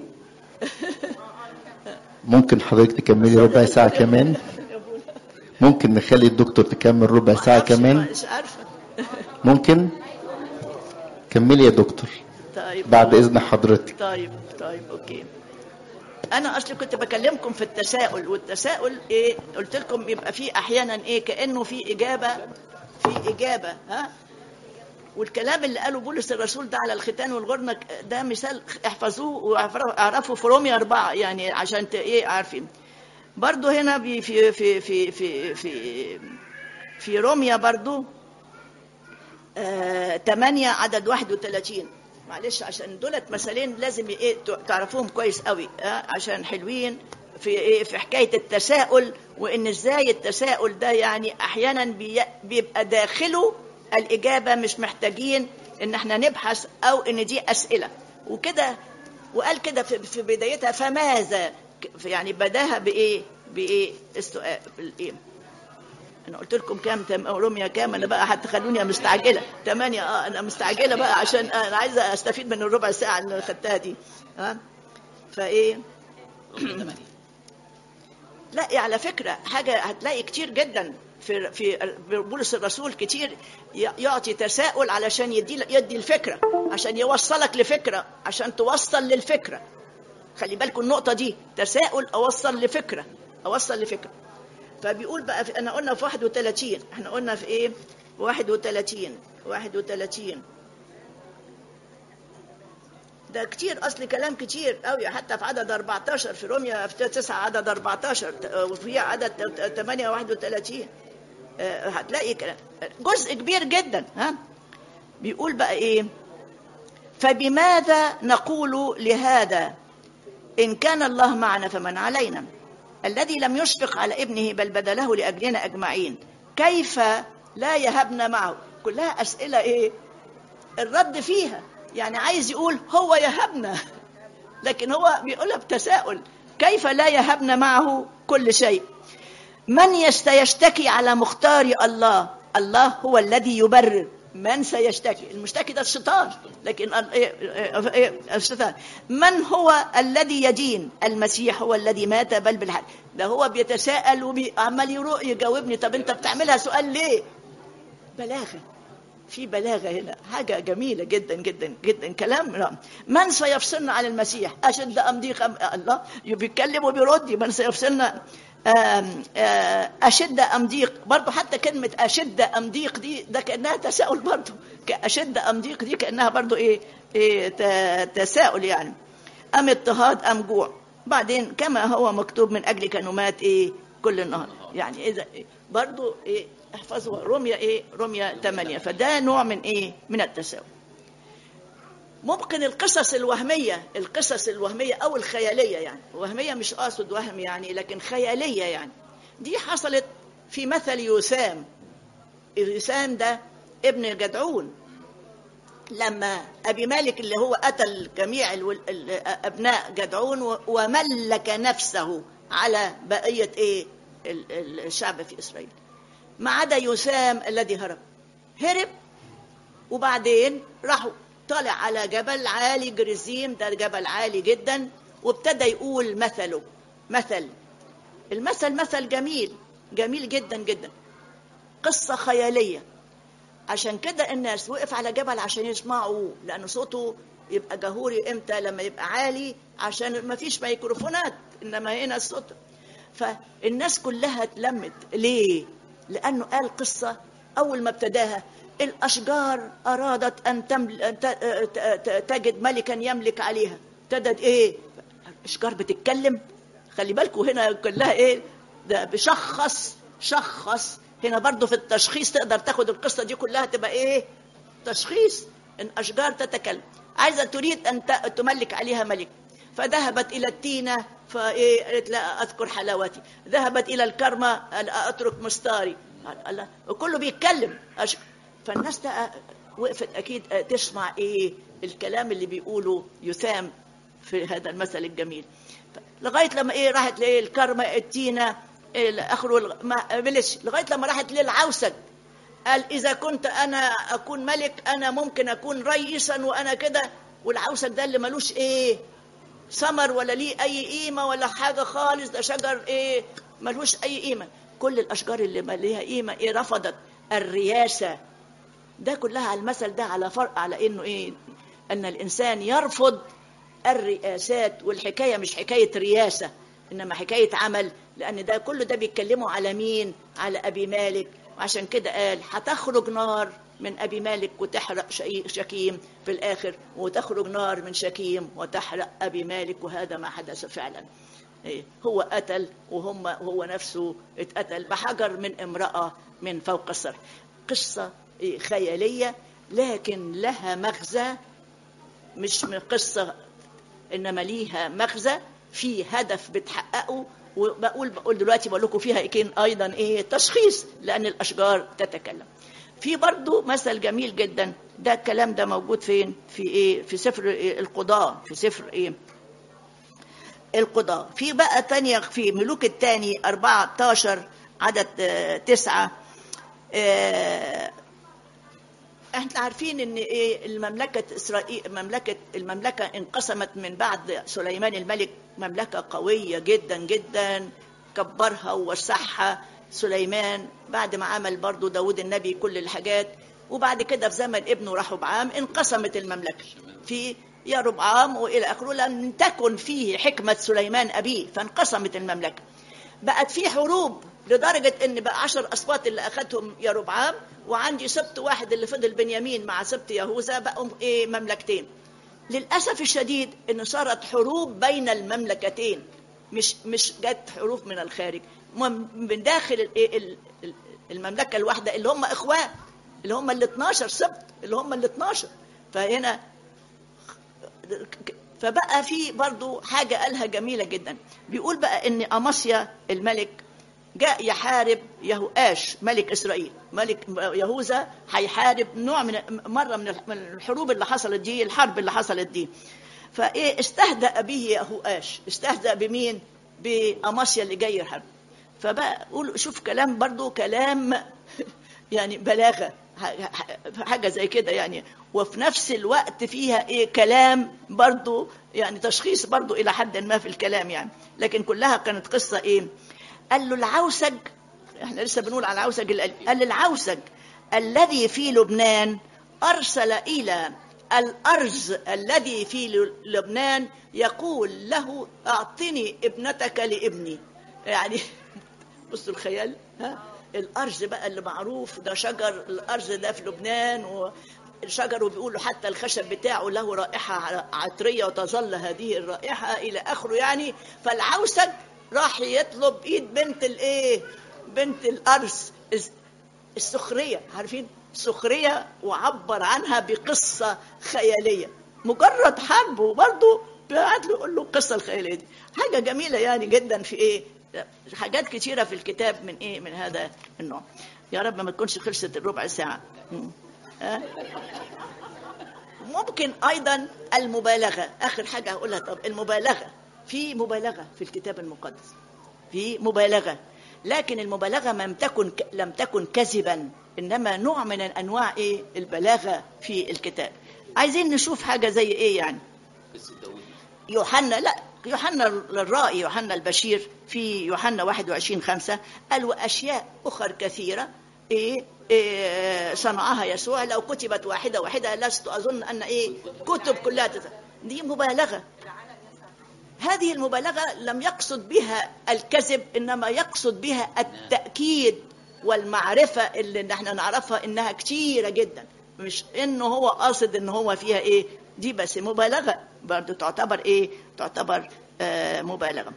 ممكن حضرتك تكملي ربع ساعة كمان ممكن نخلي الدكتور تكمل ربع ساعة معرفش، كمان مش عارفه ممكن كملي يا دكتور طيب بعد إذن حضرتك طيب طيب اوكي انا اصلي كنت بكلمكم في التساؤل والتساؤل ايه قلت لكم يبقى في احيانا ايه كانه في اجابه في اجابه ها والكلام اللي قاله بولس الرسول ده على الختان والغرنة ده مثال احفظوه واعرفوا في رومية أربعة يعني عشان ت- ايه عارفين برضو هنا بي- في في في في في في روميا برضو آه 8 عدد 31 معلش عشان دولت مثالين لازم ايه ت- تعرفوهم كويس قوي آه عشان حلوين في ايه في حكايه التساؤل وان ازاي التساؤل ده يعني احيانا بي- بيبقى داخله الاجابه مش محتاجين ان احنا نبحث او ان دي اسئله وكده وقال كده في في بدايتها فماذا ك- يعني بداها بايه بايه السؤال بالايه انا قلت لكم كام تم روميا كام انا بقى هتخلوني مستعجله ثمانية اه انا مستعجله بقى عشان انا عايزه استفيد من الربع ساعه اللي خدتها دي ها فايه لا إيه على فكره حاجه هتلاقي كتير جدا في في بولس الرسول كتير ي- يعطي تساؤل علشان يدي يدي الفكره عشان يوصلك لفكره عشان توصل للفكره خلي بالكم النقطه دي تساؤل اوصل لفكره اوصل لفكره فبيقول بقى في انا قلنا في 31 احنا قلنا في ايه 31 31 ده كتير اصل كلام كتير قوي حتى في عدد 14 في روميا في 9 عدد 14 وفي عدد 8 31 آه، هتلاقي كلام جزء كبير جدا ها بيقول بقى ايه فبماذا نقول لهذا إن كان الله معنا فمن علينا الذي لم يشفق على ابنه بل بذله لأجلنا أجمعين كيف لا يهبنا معه كلها أسئلة إيه الرد فيها يعني عايز يقول هو يهبنا لكن هو بيقولها بتساؤل كيف لا يهبنا معه كل شيء من يست- يشتكي على مختار الله الله هو الذي يبرر من سيشتكي المشتكي ده الشيطان لكن ال- إيه- إيه- إيه- الشيطان من هو الذي يدين المسيح هو الذي مات بل بالحق ده هو بيتساءل وعمال يروح يجاوبني طب انت بتعملها سؤال ليه بلاغه في بلاغه هنا حاجه جميله جدا جدا جدا كلام رائع. من سيفصلنا عن المسيح اشد ام ضيق أم الله بيتكلم وبيرد من سيفصلنا آم، آه، اشد ام ضيق برضه حتى كلمه اشد ام ضيق دي ده كانها تساؤل برضه اشد ام ضيق دي كانها برضه ايه, إيه ت- تساؤل يعني ام اضطهاد ام جوع بعدين كما هو مكتوب من اجل كنومات ايه كل النهار يعني اذا إيه برضو ايه احفظوا رمية ايه رمية 8 فده نوع من ايه من التساؤل ممكن القصص الوهمية القصص الوهمية أو الخيالية يعني وهمية مش أقصد وهم يعني لكن خيالية يعني دي حصلت في مثل يوسام يوسام ده ابن جدعون لما أبي مالك اللي هو قتل جميع الول- ال- أبناء جدعون و- وملك نفسه على بقية إيه ال- ال- الشعب في إسرائيل ما عدا يوسام الذي هرب هرب وبعدين راحوا طالع على جبل عالي جريزيم ده جبل عالي جدا وابتدى يقول مثله مثل المثل مثل جميل جميل جدا جدا قصة خيالية عشان كده الناس وقف على جبل عشان يسمعوا لأن صوته يبقى جهوري امتى لما يبقى عالي عشان ما فيش ميكروفونات انما هنا الصوت فالناس كلها اتلمت ليه لانه قال قصه اول ما ابتداها الاشجار ارادت ان تمل... أن ت- ت- ت- تجد ملكا يملك عليها ابتدت ايه الاشجار بتتكلم خلي بالكم هنا كلها ايه ده بشخص شخص هنا برضو في التشخيص تقدر تاخد القصه دي كلها تبقى ايه تشخيص ان اشجار تتكلم عايزه تريد ان ت- تملك عليها ملك فذهبت الى التينه فايه قالت لا اذكر حلاوتي ذهبت الى الكرمه قال اترك مستاري قال الله وكله بيتكلم أش... فالناس ده وقفت اكيد تسمع ايه الكلام اللي بيقوله يسام في هذا المثل الجميل لغايه لما ايه راحت لايه الكرمه التينه إيه اخره الغ- ما قبلش لغايه لما راحت للعوسج قال إذا كنت أنا أكون ملك أنا ممكن أكون رئيسا وأنا كده والعوسك ده اللي ملوش إيه ثمر ولا ليه أي قيمة ولا حاجة خالص ده شجر إيه ملوش أي قيمة كل الأشجار اللي ما ليها قيمة إيه رفضت الرياسة ده كلها على المثل ده على فرق على إنه إيه أن الإنسان يرفض الرئاسات والحكاية مش حكاية رياسة إنما حكاية عمل لأن ده كله ده بيتكلموا على مين على أبي مالك وعشان كده قال هتخرج نار من أبي مالك وتحرق شي- شكيم في الآخر وتخرج نار من شكيم وتحرق أبي مالك وهذا ما حدث فعلا إيه، هو قتل وهم هو نفسه اتقتل بحجر من امرأة من فوق السطح قصة إيه، خيالية لكن لها مغزى مش من قصة إنما ليها مغزى في هدف بتحققه وبقول بقول دلوقتي بقول لكم فيها إيه أيضا إيه تشخيص لأن الأشجار تتكلم في برضو مثل جميل جدا ده الكلام ده موجود فين في إيه في سفر إيه القضاء في سفر إيه القضاء في بقى تانية في ملوك الثاني 14 عدد آه، تسعة آه، احنا عارفين ان ايه المملكه اسرائيل مملكه المملكه انقسمت من بعد سليمان الملك مملكه قويه جدا جدا كبرها ووسعها سليمان بعد ما عمل برضو داود النبي كل الحاجات وبعد كده في زمن ابنه رحبعام انقسمت المملكه في يا ربعام والى اخره لم تكن فيه حكمه سليمان ابيه فانقسمت المملكه بقت في حروب لدرجة إن بقى عشر أسباط اللي أخدهم يا ربعام وعندي سبط واحد اللي فضل بنيامين مع سبط يهوذا بقوا إيه مملكتين للأسف الشديد إن صارت حروب بين المملكتين مش مش جت حروب من الخارج م- من داخل ال- ال- ال- المملكة الواحدة اللي هم إخوان اللي هم ال 12 سبط اللي هم ال 12 فهنا فبقى في برضو حاجة قالها جميلة جدا بيقول بقى ان أماسيا الملك جاء يحارب يهوآش ملك إسرائيل ملك يهوذا هيحارب نوع من مرة من من الحروب اللي حصلت دي الحرب اللي حصلت دي فإيه استهزأ به يهوآش استهزأ بمين بأماسيا اللي جاي يحارب فبقى قول شوف كلام برضو كلام يعني بلاغة حاجة زي كده يعني وفي نفس الوقت فيها ايه كلام برضو يعني تشخيص برضو الى حد ما في الكلام يعني لكن كلها كانت قصة ايه قال له العوسج احنا لسه بنقول على العوسج القلب. قال العوسج الذي في لبنان ارسل الى الارز الذي في لبنان يقول له اعطني ابنتك لابني يعني بصوا الخيال ها الارز بقى اللي معروف ده شجر الارز ده في لبنان وشجر وبيقولوا حتى الخشب بتاعه له رائحه عطريه وتظل هذه الرائحه الى اخره يعني فالعوسج راح يطلب ايد بنت الايه بنت الارز السخريه عارفين سخريه وعبر عنها بقصه خياليه مجرد حرب وبرضه بعت له يقول له القصه الخياليه دي حاجه جميله يعني جدا في ايه حاجات كتيره في الكتاب من ايه من هذا النوع يا رب ما تكونش خلصت الربع ساعه أه؟ ممكن ايضا المبالغه اخر حاجه هقولها طب المبالغه في مبالغه في الكتاب المقدس في مبالغه لكن المبالغه لم تكن لم تكن كذبا انما نوع من انواع ايه البلاغه في الكتاب عايزين نشوف حاجه زي ايه يعني يوحنا لا يوحنا الرائي يوحنا البشير في يوحنا 21 5 قال واشياء اخر كثيره إيه, إيه صنعها يسوع لو كتبت واحده واحده لست اظن ان ايه كتب كلها تت... دي مبالغه هذه المبالغه لم يقصد بها الكذب انما يقصد بها التاكيد والمعرفه اللي احنا نعرفها انها كتيره جدا مش انه هو قاصد ان هو فيها ايه دي بس مبالغه برضو تعتبر ايه تعتبر آه مبالغه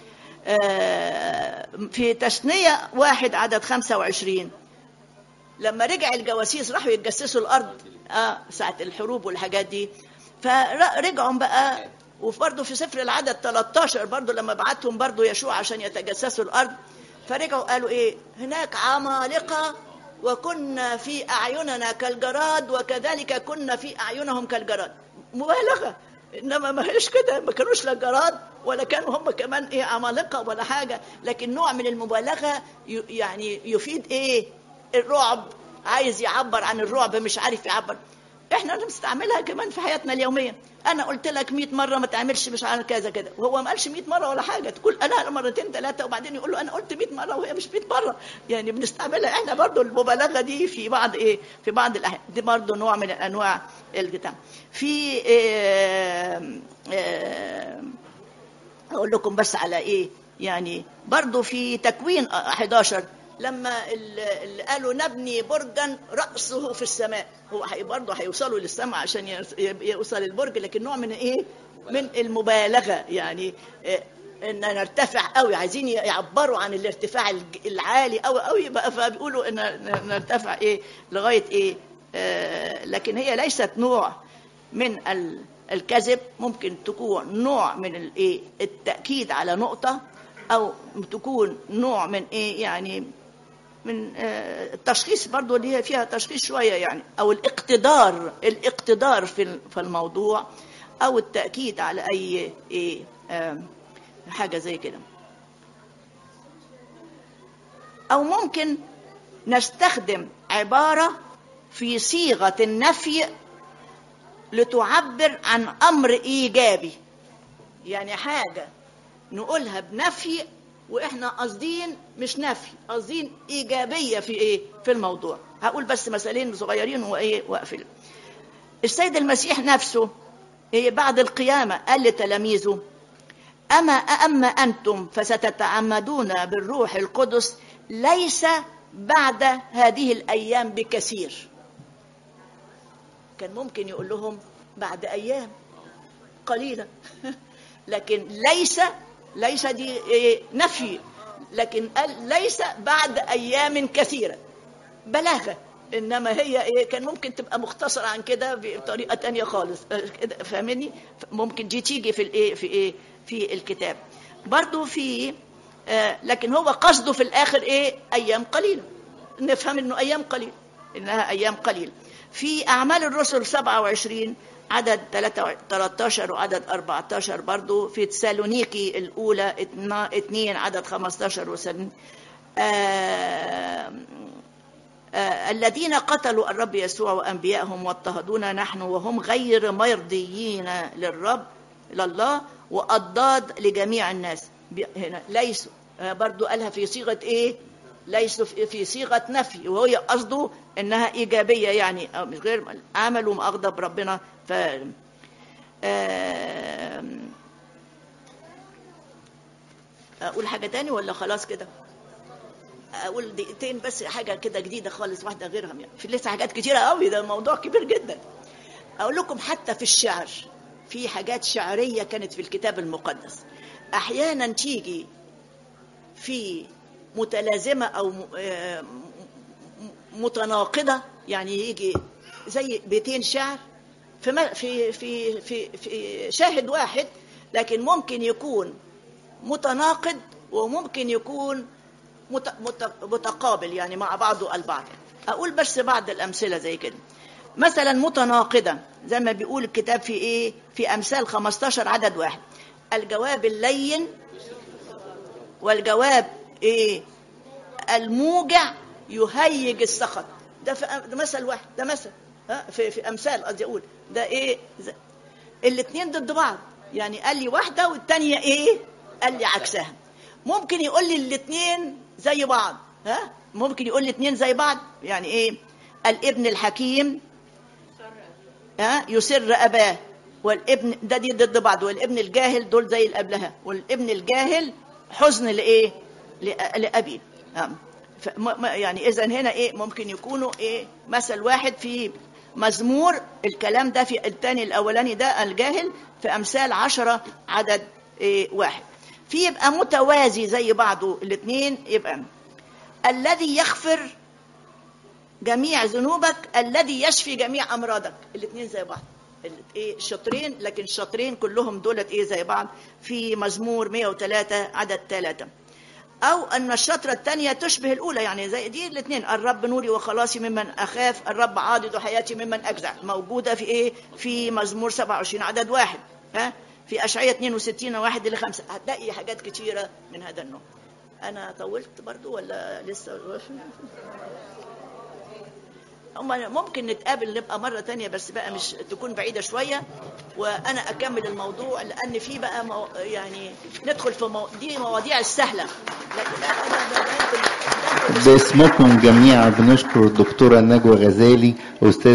آه في تثنيه واحد عدد 25 لما رجع الجواسيس راحوا يتجسسوا الارض اه ساعه الحروب والحاجات دي فرجعوا بقى وبرضه في سفر العدد 13 برضه لما بعتهم برضه يشوع عشان يتجسسوا الارض فرجعوا قالوا ايه هناك عمالقه وكنا في اعيننا كالجراد وكذلك كنا في اعينهم كالجراد مبالغه انما ما هيش كده ما كانوش لا جراد ولا كانوا هم كمان ايه عمالقه ولا حاجه لكن نوع من المبالغه يعني يفيد ايه الرعب عايز يعبر عن الرعب مش عارف يعبر احنا بنستعملها كمان في حياتنا اليوميه انا قلت لك 100 مره ما تعملش مش عارف كذا كده وهو ما قالش 100 مره ولا حاجه تقول انا مرتين ثلاثه وبعدين يقول له انا قلت 100 مره وهي مش 100 مره يعني بنستعملها احنا برضو المبالغه دي في بعض ايه في بعض الاحيان دي برضو نوع من انواع البتاع في اه اه اقول لكم بس على ايه يعني برضو في تكوين 11 لما اللي قالوا نبني برجا رأسه في السماء هو برضه هيوصلوا للسماء عشان يوصل البرج لكن نوع من ايه من المبالغة يعني ان نرتفع قوي عايزين يعبروا عن الارتفاع العالي قوي قوي بقى فبيقولوا ان نرتفع ايه لغاية ايه آه لكن هي ليست نوع من الكذب ممكن تكون نوع من الايه التأكيد على نقطة او تكون نوع من ايه يعني من التشخيص برضو اللي هي فيها تشخيص شوية يعني أو الاقتدار الاقتدار في في الموضوع أو التأكيد على أي إيه حاجة زي كده أو ممكن نستخدم عبارة في صيغة النفي لتعبر عن أمر إيجابي يعني حاجة نقولها بنفي واحنا قاصدين مش نفي قاصدين ايجابيه في ايه في الموضوع هقول بس مثالين صغيرين وايه واقفل السيد المسيح نفسه إيه بعد القيامه قال لتلاميذه اما اما انتم فستتعمدون بالروح القدس ليس بعد هذه الايام بكثير كان ممكن يقول لهم بعد ايام قليله لكن ليس ليس دي نفي لكن قال ليس بعد ايام كثيره بلاغه انما هي ايه كان ممكن تبقى مختصره عن كده بطريقه تانية خالص فاهمني ممكن دي تيجي في الايه في ايه في الكتاب برضو في آه، لكن هو قصده في الآخر إيه أيام قليلة نفهم إنه أيام قليل إنها أيام قليل في أعمال الرسل 27 عدد 13 وعدد 14 برضو في تسالونيكي الأولى 2 عدد 15 وسن آه آه الذين قتلوا الرب يسوع وأنبياءهم واضطهدونا نحن وهم غير مرضيين للرب لله وأضداد لجميع الناس بي- هنا ليسوا آه برضو قالها في صيغة إيه ليسوا في في صيغة نفي وهي قصده إنها إيجابية يعني أو مش غير عملوا ما أغضب ربنا ف آم، أقول حاجة تاني ولا خلاص كده؟ اقول دقيقتين بس حاجه كده جديده خالص واحده غيرها يعني في لسه حاجات كتيره قوي ده موضوع كبير جدا اقول لكم حتى في الشعر في حاجات شعريه كانت في الكتاب المقدس احيانا تيجي في متلازمه او م- آه، م- متناقضه يعني يجي زي بيتين شعر في م- في في في, في شاهد واحد لكن ممكن يكون متناقض وممكن يكون مت- مت- متقابل يعني مع بعضه البعض اقول بس بعض الامثله زي كده مثلا متناقضه زي ما بيقول الكتاب في ايه في امثال 15 عدد واحد الجواب اللين والجواب ايه الموجع يهيج السخط ده في ده مثل واحد ده مثل ها في في امثال قصدي اقول ده ايه ز- الاثنين ضد بعض يعني قال لي واحده والثانيه ايه قال لي عكسها ممكن يقول لي الاثنين زي بعض ها ممكن يقول لي اثنين زي بعض يعني ايه الابن الحكيم ها يسر اباه والابن ده دي ضد بعض والابن الجاهل دول زي اللي قبلها والابن الجاهل حزن لايه لأ- لابيه ها. فم- م- يعني اذا هنا ايه ممكن يكونوا ايه مثل واحد في مزمور الكلام ده في الثاني الاولاني ده الجاهل في امثال عشرة عدد إيه واحد في يبقى متوازي زي بعضه الاثنين يبقى الذي يغفر جميع ذنوبك الذي يشفي جميع امراضك الاثنين زي بعض ال- ايه شطرين لكن الشطرين كلهم دولت ايه زي بعض في مزمور 103 عدد 3 او ان الشطره الثانيه تشبه الاولى يعني زي دي الاثنين الرب نوري وخلاصي ممن اخاف الرب عاضد حياتي ممن اجزع موجوده في ايه في مزمور 27 عدد واحد ها في اشعياء 62 واحد الى خمسة هتلاقي حاجات كتيره من هذا النوع انا طولت برضو ولا لسه هم ممكن نتقابل نبقى مرة تانية بس بقى مش تكون بعيدة شوية وأنا أكمل الموضوع لأن في بقى مو يعني ندخل في مو... دي مواضيع السهلة لكن أنا ده- ده- ده- ده- باسمكم جميعا بنشكر الدكتورة نجوى غزالي أستاذ